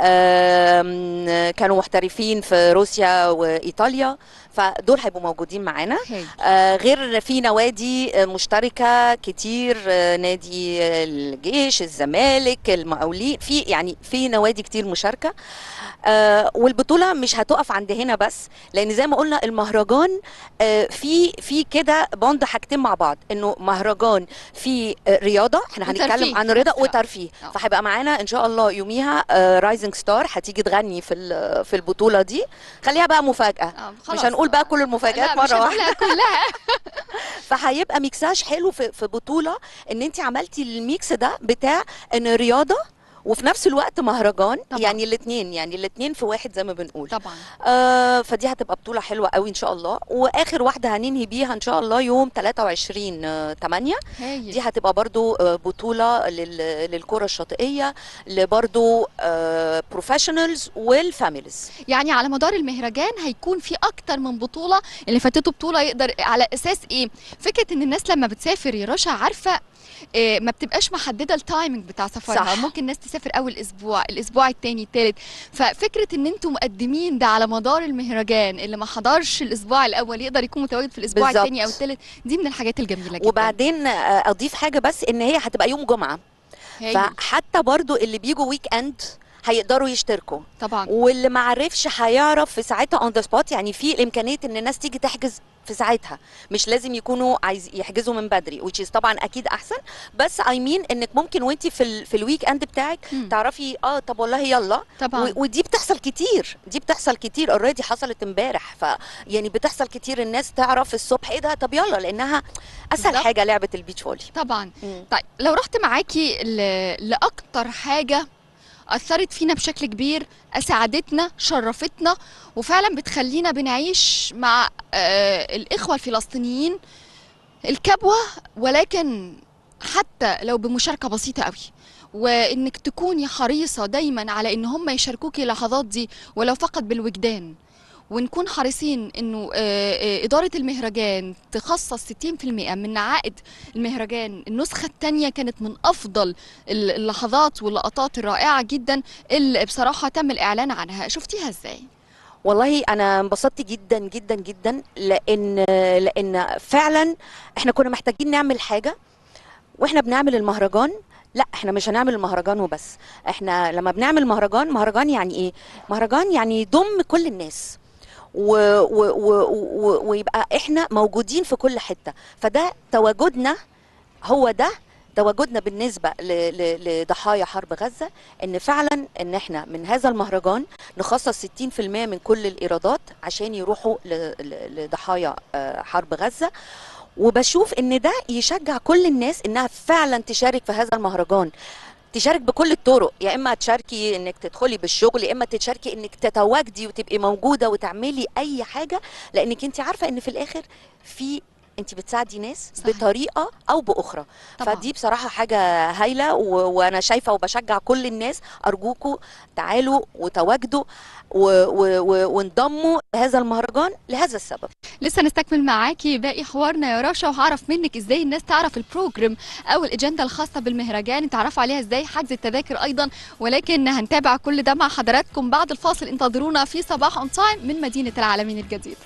آم، كانوا محترفين في روسيا وايطاليا فدول هيبقوا موجودين معانا هايل. آه، غير في نوادي آه، مشتركه كتير آه، نادي الجيش الزمالك المقاولين في يعني في نوادي كتير مشاركه آه، والبطوله مش هتقف عند هنا بس لان زي ما قلنا المهرجان آه، في في كده بوند حاجتين مع بعض انه مهرجان في آه، رياضه احنا وترفيه هنتكلم عن في رياضه نفس الوقت. وترفيه فهيبقى معانا ان شاء الله يوميها رايزنج ستار هتيجي تغني في ال- في البطوله دي خليها بقى مفاجاه خلاص. مش هنقول بقى كل لا، المفاجآت مش مره هنقولها واحده كلها فهيبقى ميكساج حلو في في بطوله ان انت عملتي الميكس ده بتاع ان رياضه وفي نفس الوقت مهرجان طبعا. يعني الاثنين يعني الاثنين في واحد زي ما بنقول طبعا آه فدي هتبقى بطوله حلوه قوي ان شاء الله واخر واحده هننهي بيها ان شاء الله يوم 23 آه 8 هايل. دي هتبقى برضو آه بطوله لل- للكره الشاطئيه لبرضو بروفيشنالز والفاميليز يعني على مدار المهرجان هيكون في اكتر من بطوله اللي فاتته بطوله يقدر على اساس ايه فكره ان الناس لما بتسافر يا رشا عارفه إيه ما بتبقاش محدده التايمنج بتاع سفرها صح. ممكن ناس تسافر اول اسبوع الاسبوع الثاني الثالث ففكره ان انتم مقدمين ده على مدار المهرجان اللي ما حضرش الاسبوع الاول يقدر يكون متواجد في الاسبوع بالظبط. الثاني او الثالث دي من الحاجات الجميله جدا وبعدين آه، اضيف حاجه بس ان هي هتبقى يوم جمعه هايل. فحتى برضو اللي بيجوا ويك اند هيقدروا يشتركوا طبعا واللي ما عرفش هيعرف في ساعتها اون ذا سبوت يعني في امكانيه ان الناس تيجي تحجز في ساعتها مش لازم يكونوا عايز يحجزوا من بدري which is طبعا اكيد احسن بس اي مين انك ممكن وانت في ال في الويك اند بتاعك تعرفي اه طب والله يلا طبعاً. و- ودي بتحصل كتير دي بتحصل كتير اوريدي حصلت امبارح ف يعني بتحصل كتير الناس تعرف الصبح ايه ده طب يلا لانها اسهل بالظبط. حاجه لعبه البيتش فولي طبعا طيب لو رحت معاكي ل- لاكتر حاجه اثرت فينا بشكل كبير اسعدتنا شرفتنا وفعلا بتخلينا بنعيش مع آه الاخوه الفلسطينيين الكبوه ولكن حتى لو بمشاركه بسيطه قوي وانك تكوني حريصه دايما على ان هم يشاركوكي اللحظات دي ولو فقط بالوجدان ونكون حريصين انه آه، آه، اداره المهرجان تخصص 60% من عائد المهرجان النسخه الثانيه كانت من افضل ال- اللحظات واللقطات الرائعه جدا اللي بصراحه تم الاعلان عنها شفتيها ازاي والله انا انبسطت جدا جدا جدا لان لان فعلا احنا كنا محتاجين نعمل حاجه واحنا بنعمل المهرجان لا احنا مش هنعمل المهرجان وبس احنا لما بنعمل مهرجان مهرجان يعني ايه مهرجان يعني يضم كل الناس و و و و ويبقى احنا موجودين في كل حته فده تواجدنا هو ده تواجدنا بالنسبه ل- ل- لضحايا حرب غزه ان فعلا ان احنا من هذا المهرجان نخصص 60% من كل الايرادات عشان يروحوا ل- ل- لضحايا آه، حرب غزه وبشوف ان ده يشجع كل الناس انها فعلا تشارك في هذا المهرجان تشارك بكل الطرق يا اما تشاركي انك تدخلي بالشغل يا اما تشاركي انك تتواجدي وتبقي موجوده وتعملي اي حاجه لانك انت عارفه ان في الاخر في انت بتساعدي ناس صحيح. بطريقه او باخرى طبعاً. فدي بصراحه حاجه هايله و... وانا شايفه وبشجع كل الناس ارجوكوا تعالوا وتواجدوا و... و... و... وانضموا لهذا المهرجان لهذا السبب لسه نستكمل معاكي باقي حوارنا يا رشا وهعرف منك ازاي الناس تعرف البروجرام او الاجنده الخاصه بالمهرجان تعرفوا عليها ازاي حجز التذاكر ايضا ولكن هنتابع كل ده مع حضراتكم بعد الفاصل انتظرونا في صباح اون تايم من مدينه العالمين الجديده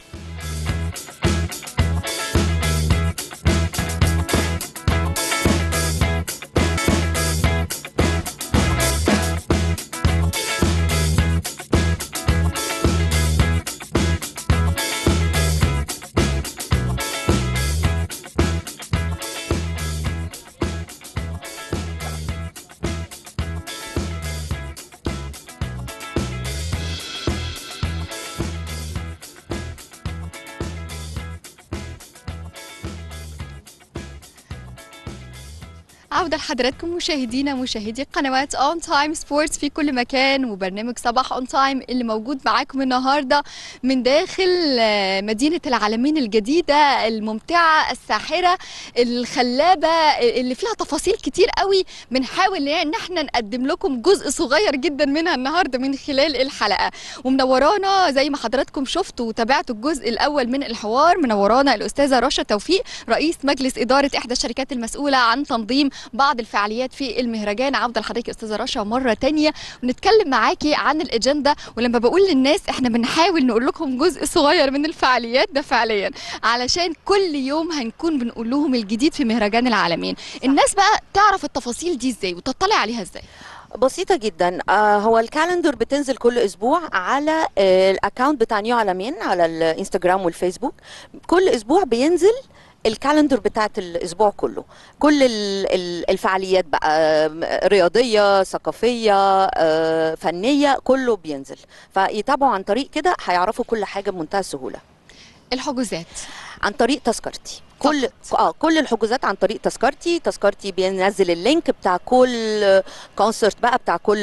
عودة لحضراتكم مشاهدينا مشاهدي قنوات اون تايم سبورتس في كل مكان وبرنامج صباح اون تايم اللي موجود معاكم النهارده من داخل آه، مدينة العالمين الجديدة الممتعة الساحرة الخلابة اللي فيها تفاصيل كتير قوي بنحاول ان احنا نقدم لكم جزء صغير جدا منها النهارده من خلال الحلقة ومنورانا زي ما حضراتكم شفتوا وتابعتوا الجزء الاول من الحوار منورانا الاستاذة رشا توفيق رئيس مجلس إدارة إحدى الشركات المسؤولة عن تنظيم بعض الفعاليات في المهرجان عودة لحضرتك يا أستاذة رشا مرة تانية ونتكلم معاكي عن الأجندة ولما بقول للناس إحنا بنحاول نقول لكم جزء صغير من الفعاليات ده فعليا علشان كل يوم هنكون بنقول لهم الجديد في مهرجان العالمين الناس بقى تعرف التفاصيل دي إزاي وتطلع عليها إزاي بسيطة جدا آه هو الكالندر بتنزل كل أسبوع على آه الأكاونت بتاع نيو عالمين على الانستجرام والفيسبوك كل أسبوع بينزل الكالندر بتاعت الاسبوع كله كل ال- ال- الفعاليات بقى آم، رياضيه ثقافيه آه، فنيه كله بينزل فيتابعوا عن طريق كده هيعرفوا كل حاجه بمنتهى السهوله الحجوزات عن طريق تذكرتي كل اه كل الحجوزات عن طريق تذكرتي تذكرتي بينزل اللينك بتاع كل كونسرت بقى بتاع كل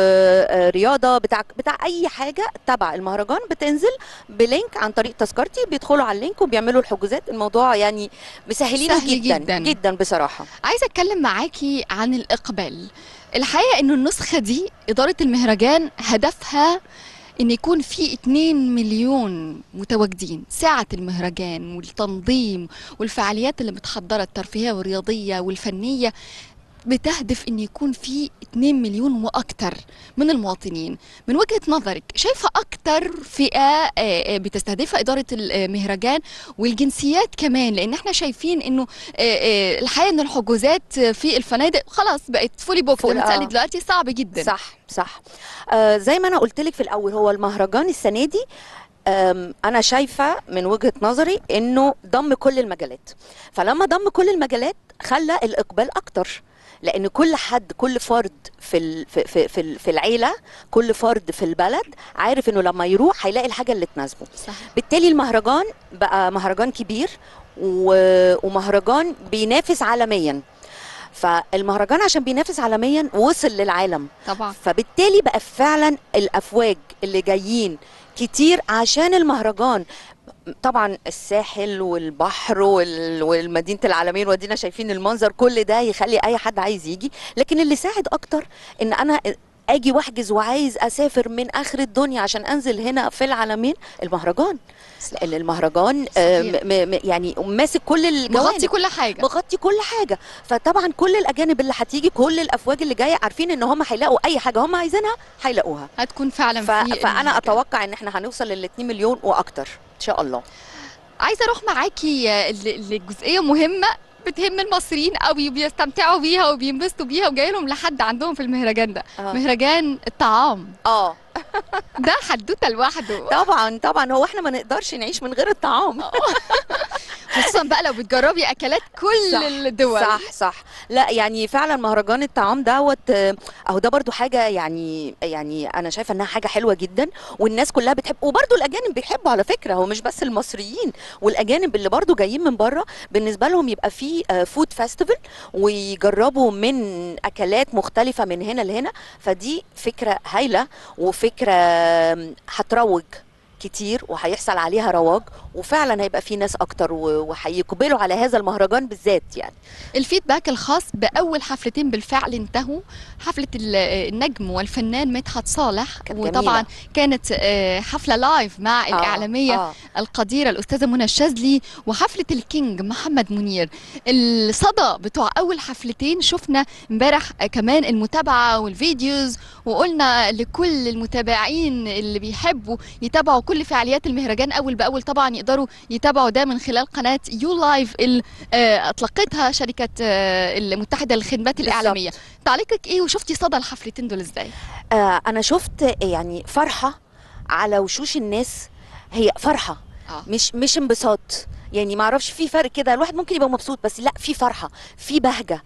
آه، رياضه بتاع بتاع اي حاجه تبع المهرجان بتنزل بلينك عن طريق تذكرتي بيدخلوا على اللينك وبيعملوا الحجوزات الموضوع يعني مسهلينه سهل جدا جداً. جدا بصراحه عايزه اتكلم معاكي عن الاقبال الحقيقه انه النسخه دي اداره المهرجان هدفها ان يكون في 2 مليون متواجدين ساعه المهرجان والتنظيم والفعاليات اللي متحضره الترفيهيه والرياضيه والفنيه بتهدف ان يكون في 2 مليون واكتر من المواطنين من وجهة نظرك شايفة اكتر فئة آه، آه، بتستهدفها ادارة المهرجان والجنسيات كمان لان احنا شايفين انه آه، آه، الحقيقة ان الحجوزات في الفنادق خلاص بقت فولي بوك فول- لما تسألي آه. دلوقتي صعب جدا صح صح آه زي ما انا قلت لك في الاول هو المهرجان السنه دي آم، انا شايفه من وجهه نظري انه ضم كل المجالات فلما ضم كل المجالات خلى الاقبال اكتر لان كل حد كل فرد في ال- في في في, ال- في العيله كل فرد في البلد عارف انه لما يروح هيلاقي الحاجه اللي تناسبه صح. بالتالي المهرجان بقى مهرجان كبير و- ومهرجان بينافس عالميا فالمهرجان عشان بينافس عالميا وصل للعالم طبعا فبالتالي بقى فعلا الافواج اللي جايين كتير عشان المهرجان طبعا الساحل والبحر وال- والمدينه العالمين ودينا شايفين المنظر كل ده يخلي اي حد عايز يجي لكن اللي ساعد اكتر ان انا اجي واحجز وعايز اسافر من اخر الدنيا عشان انزل هنا في العالمين المهرجان لان المهرجان آه، صحيح. م- م- يعني ماسك كل الجوانب مغطي كل حاجه مغطي كل حاجه فطبعا كل الاجانب اللي هتيجي كل الافواج اللي جايه عارفين ان هم هيلاقوا اي حاجه هم عايزينها هيلاقوها هتكون فعلا ف... في فانا المهرجان. اتوقع ان احنا هنوصل لل 2 مليون واكتر ان شاء الله عايزه اروح معاكي ل- لجزئيه مهمه بتهم المصريين قوي وبيستمتعوا بيها وبينبسطوا بيها وجاي لهم لحد عندهم في المهرجان ده آه. مهرجان الطعام اه ده حدوته لوحده طبعا طبعا هو احنا ما نقدرش نعيش من غير الطعام خصوصا بقى لو بتجربي اكلات كل صح، الدول صح صح لا يعني فعلا مهرجان الطعام دوت آه، اهو ده برضو حاجه يعني يعني انا شايفه انها حاجه حلوه جدا والناس كلها بتحب وبرضو الاجانب بيحبوا على فكره هو مش بس المصريين والاجانب اللي برضو جايين من بره بالنسبه لهم يبقى في فود فيستيفال ويجربوا من اكلات مختلفه من هنا لهنا فدي فكره هايله وفكره آم، هتروج كتير وهيحصل عليها رواج وفعلا هيبقى في ناس اكتر و- وهيقبلوا على هذا المهرجان بالذات يعني الفيدباك الخاص باول حفلتين بالفعل انتهوا حفله ال- النجم والفنان مدحت صالح كانت وطبعا جميلة. كانت آه، حفله لايف مع الاعلاميه آه. القديره الاستاذه منى الشاذلي وحفله الكينج محمد منير الصدى بتوع اول حفلتين شفنا امبارح آه، كمان المتابعه والفيديوز وقلنا لكل المتابعين اللي بيحبوا يتابعوا كل فعاليات المهرجان اول باول طبعا يقدروا يتابعوا ده من خلال قناه يو لايف اللي آه، اطلقتها شركه آه، المتحده للخدمات الاعلاميه تعليقك ايه وشفتي صدى الحفلتين دول ازاي آه انا شفت يعني فرحه على وشوش الناس هي فرحه آه. مش مش انبساط يعني ما اعرفش في فرق كده الواحد ممكن يبقى مبسوط بس لا في فرحه في بهجه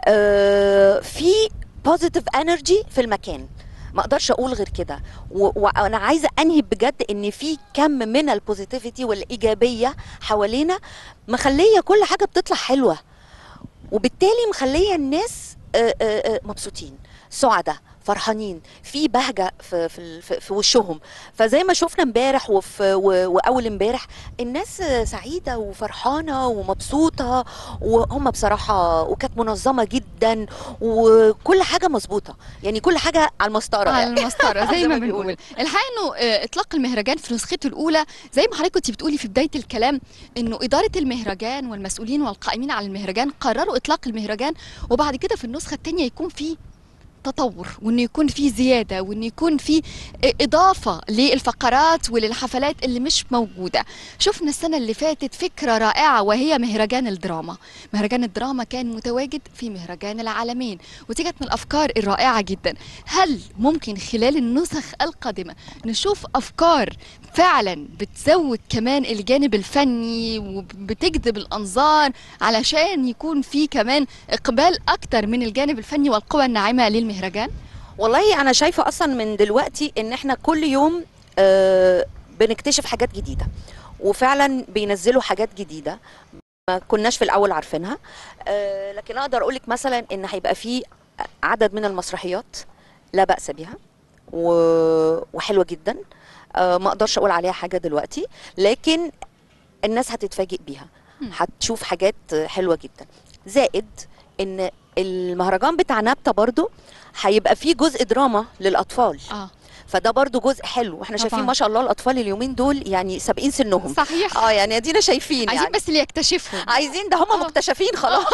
آه في بوزيتيف انرجي في المكان ما اقدرش اقول غير كده و- وانا عايزه انهي بجد ان في كم من البوزيتيفيتي والايجابيه حوالينا مخليه كل حاجه بتطلع حلوه وبالتالي مخليه الناس آه، آه، آه، مبسوطين سعداء فرحانين في بهجه في في في- في وشهم فزي ما شفنا امبارح وفي و- واول امبارح الناس آه، سعيده وفرحانه ومبسوطه وهم بصراحه وكانت منظمه جدا وكل حاجه مظبوطه يعني كل حاجه على المسطره على يعني. المسطره زي ما بنقول الحقيقه انه آه، اطلاق المهرجان في نسخته الاولى زي ما حضرتك كنت بتقولي في بدايه الكلام انه اداره المهرجان والمسؤولين والقائمين على المهرجان قرروا اطلاق المهرجان وبعد كده في النسخه الثانيه يكون في تطور وانه يكون في زياده وانه يكون في اضافه للفقرات وللحفلات اللي مش موجوده شفنا السنه اللي فاتت فكره رائعه وهي مهرجان الدراما مهرجان الدراما كان متواجد في مهرجان العالمين ودي كانت من الافكار الرائعه جدا هل ممكن خلال النسخ القادمه نشوف افكار فعلا بتزود كمان الجانب الفني وبتجذب الانظار علشان يكون في كمان اقبال اكتر من الجانب الفني والقوى الناعمه للمهرجان والله انا شايفه اصلا من دلوقتي ان احنا كل يوم آه، بنكتشف حاجات جديده وفعلا بينزلوا حاجات جديده ما كناش في الاول عارفينها آه، لكن اقدر اقول لك مثلا ان هيبقى في عدد من المسرحيات لا باس بها و- وحلوه جدا آه، ما اقدرش اقول عليها حاجه دلوقتي لكن الناس هتتفاجئ بيها هتشوف حاجات حلوه جدا زائد ان المهرجان بتاع نبته برضو هيبقى فيه جزء دراما للاطفال اه فده برضو جزء حلو واحنا طبعاً. شايفين ما شاء الله الاطفال اليومين دول يعني سابقين سنهم صحيح اه يعني ادينا شايفين عايزين يعني. بس اللي يكتشفهم عايزين ده هم مكتشفين خلاص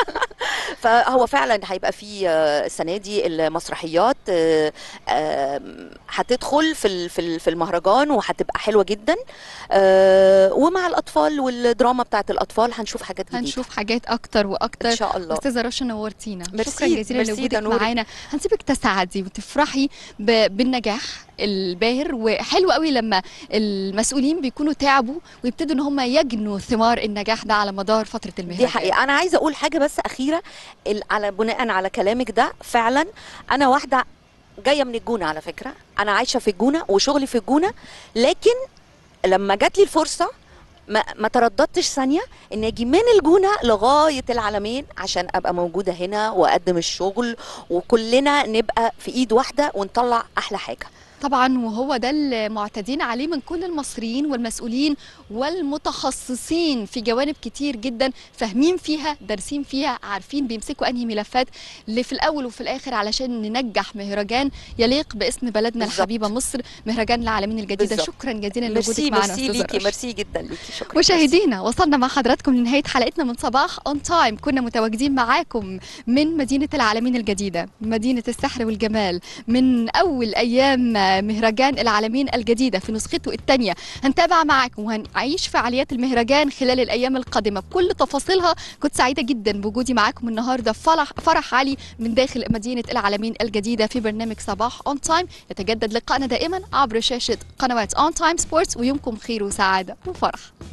فهو فعلا هيبقى في آه، السنه دي المسرحيات آه، آم، هتدخل في ال- في ال- في المهرجان وهتبقى حلوه جدا آه، ومع الاطفال والدراما بتاعت الاطفال هنشوف حاجات جديده هنشوف حاجات اكتر واكتر ان شاء الله استاذه رشا نورتينا ميرسي، شكرا جزيلا ميرسي، لوجودك ده نورك. معانا هنسيبك تسعدي وتفرحي ب- بالنجاح الباهر وحلو قوي لما المسؤولين بيكونوا تعبوا ويبتدوا ان هم يجنوا ثمار النجاح ده على مدار فتره المهرجان دي حقيقة أنا عايزة أقول حاجة بس أخيرة ال- على بناء على كلامك ده فعلا أنا واحدة جاية من الجونة على فكرة أنا عايشة في الجونة وشغلي في الجونة لكن لما جات لي الفرصة ما, ما ترددتش ثانيه ان اجي من الجونه لغايه العالمين عشان ابقى موجوده هنا واقدم الشغل وكلنا نبقى في ايد واحده ونطلع احلى حاجه طبعا وهو ده المعتادين عليه من كل المصريين والمسؤولين والمتخصصين في جوانب كتير جدا فاهمين فيها دارسين فيها عارفين بيمسكوا انهي ملفات اللي في الاول وفي الاخر علشان ننجح مهرجان يليق باسم بلدنا بالظبط. الحبيبه مصر مهرجان العالمين الجديده بالظبط. شكرا جزيلا ميرسي لوجودك معنا ميرسي أستاذة ليكي رشا. ميرسي جدا ليكي شكرا مشاهدينا وصلنا مع حضراتكم لنهايه حلقتنا من صباح اون تايم كنا متواجدين معاكم من مدينه العالمين الجديده مدينه السحر والجمال من اول ايام مهرجان العالمين الجديده في نسخته الثانيه هنتابع معاكم وهنعيش فعاليات المهرجان خلال الايام القادمه بكل تفاصيلها كنت سعيده جدا بوجودي معاكم النهارده فرح فرح علي من داخل مدينه العالمين الجديده في برنامج صباح اون تايم يتجدد لقائنا دائما عبر شاشه قنوات اون تايم سبورتس ويومكم خير وسعاده وفرح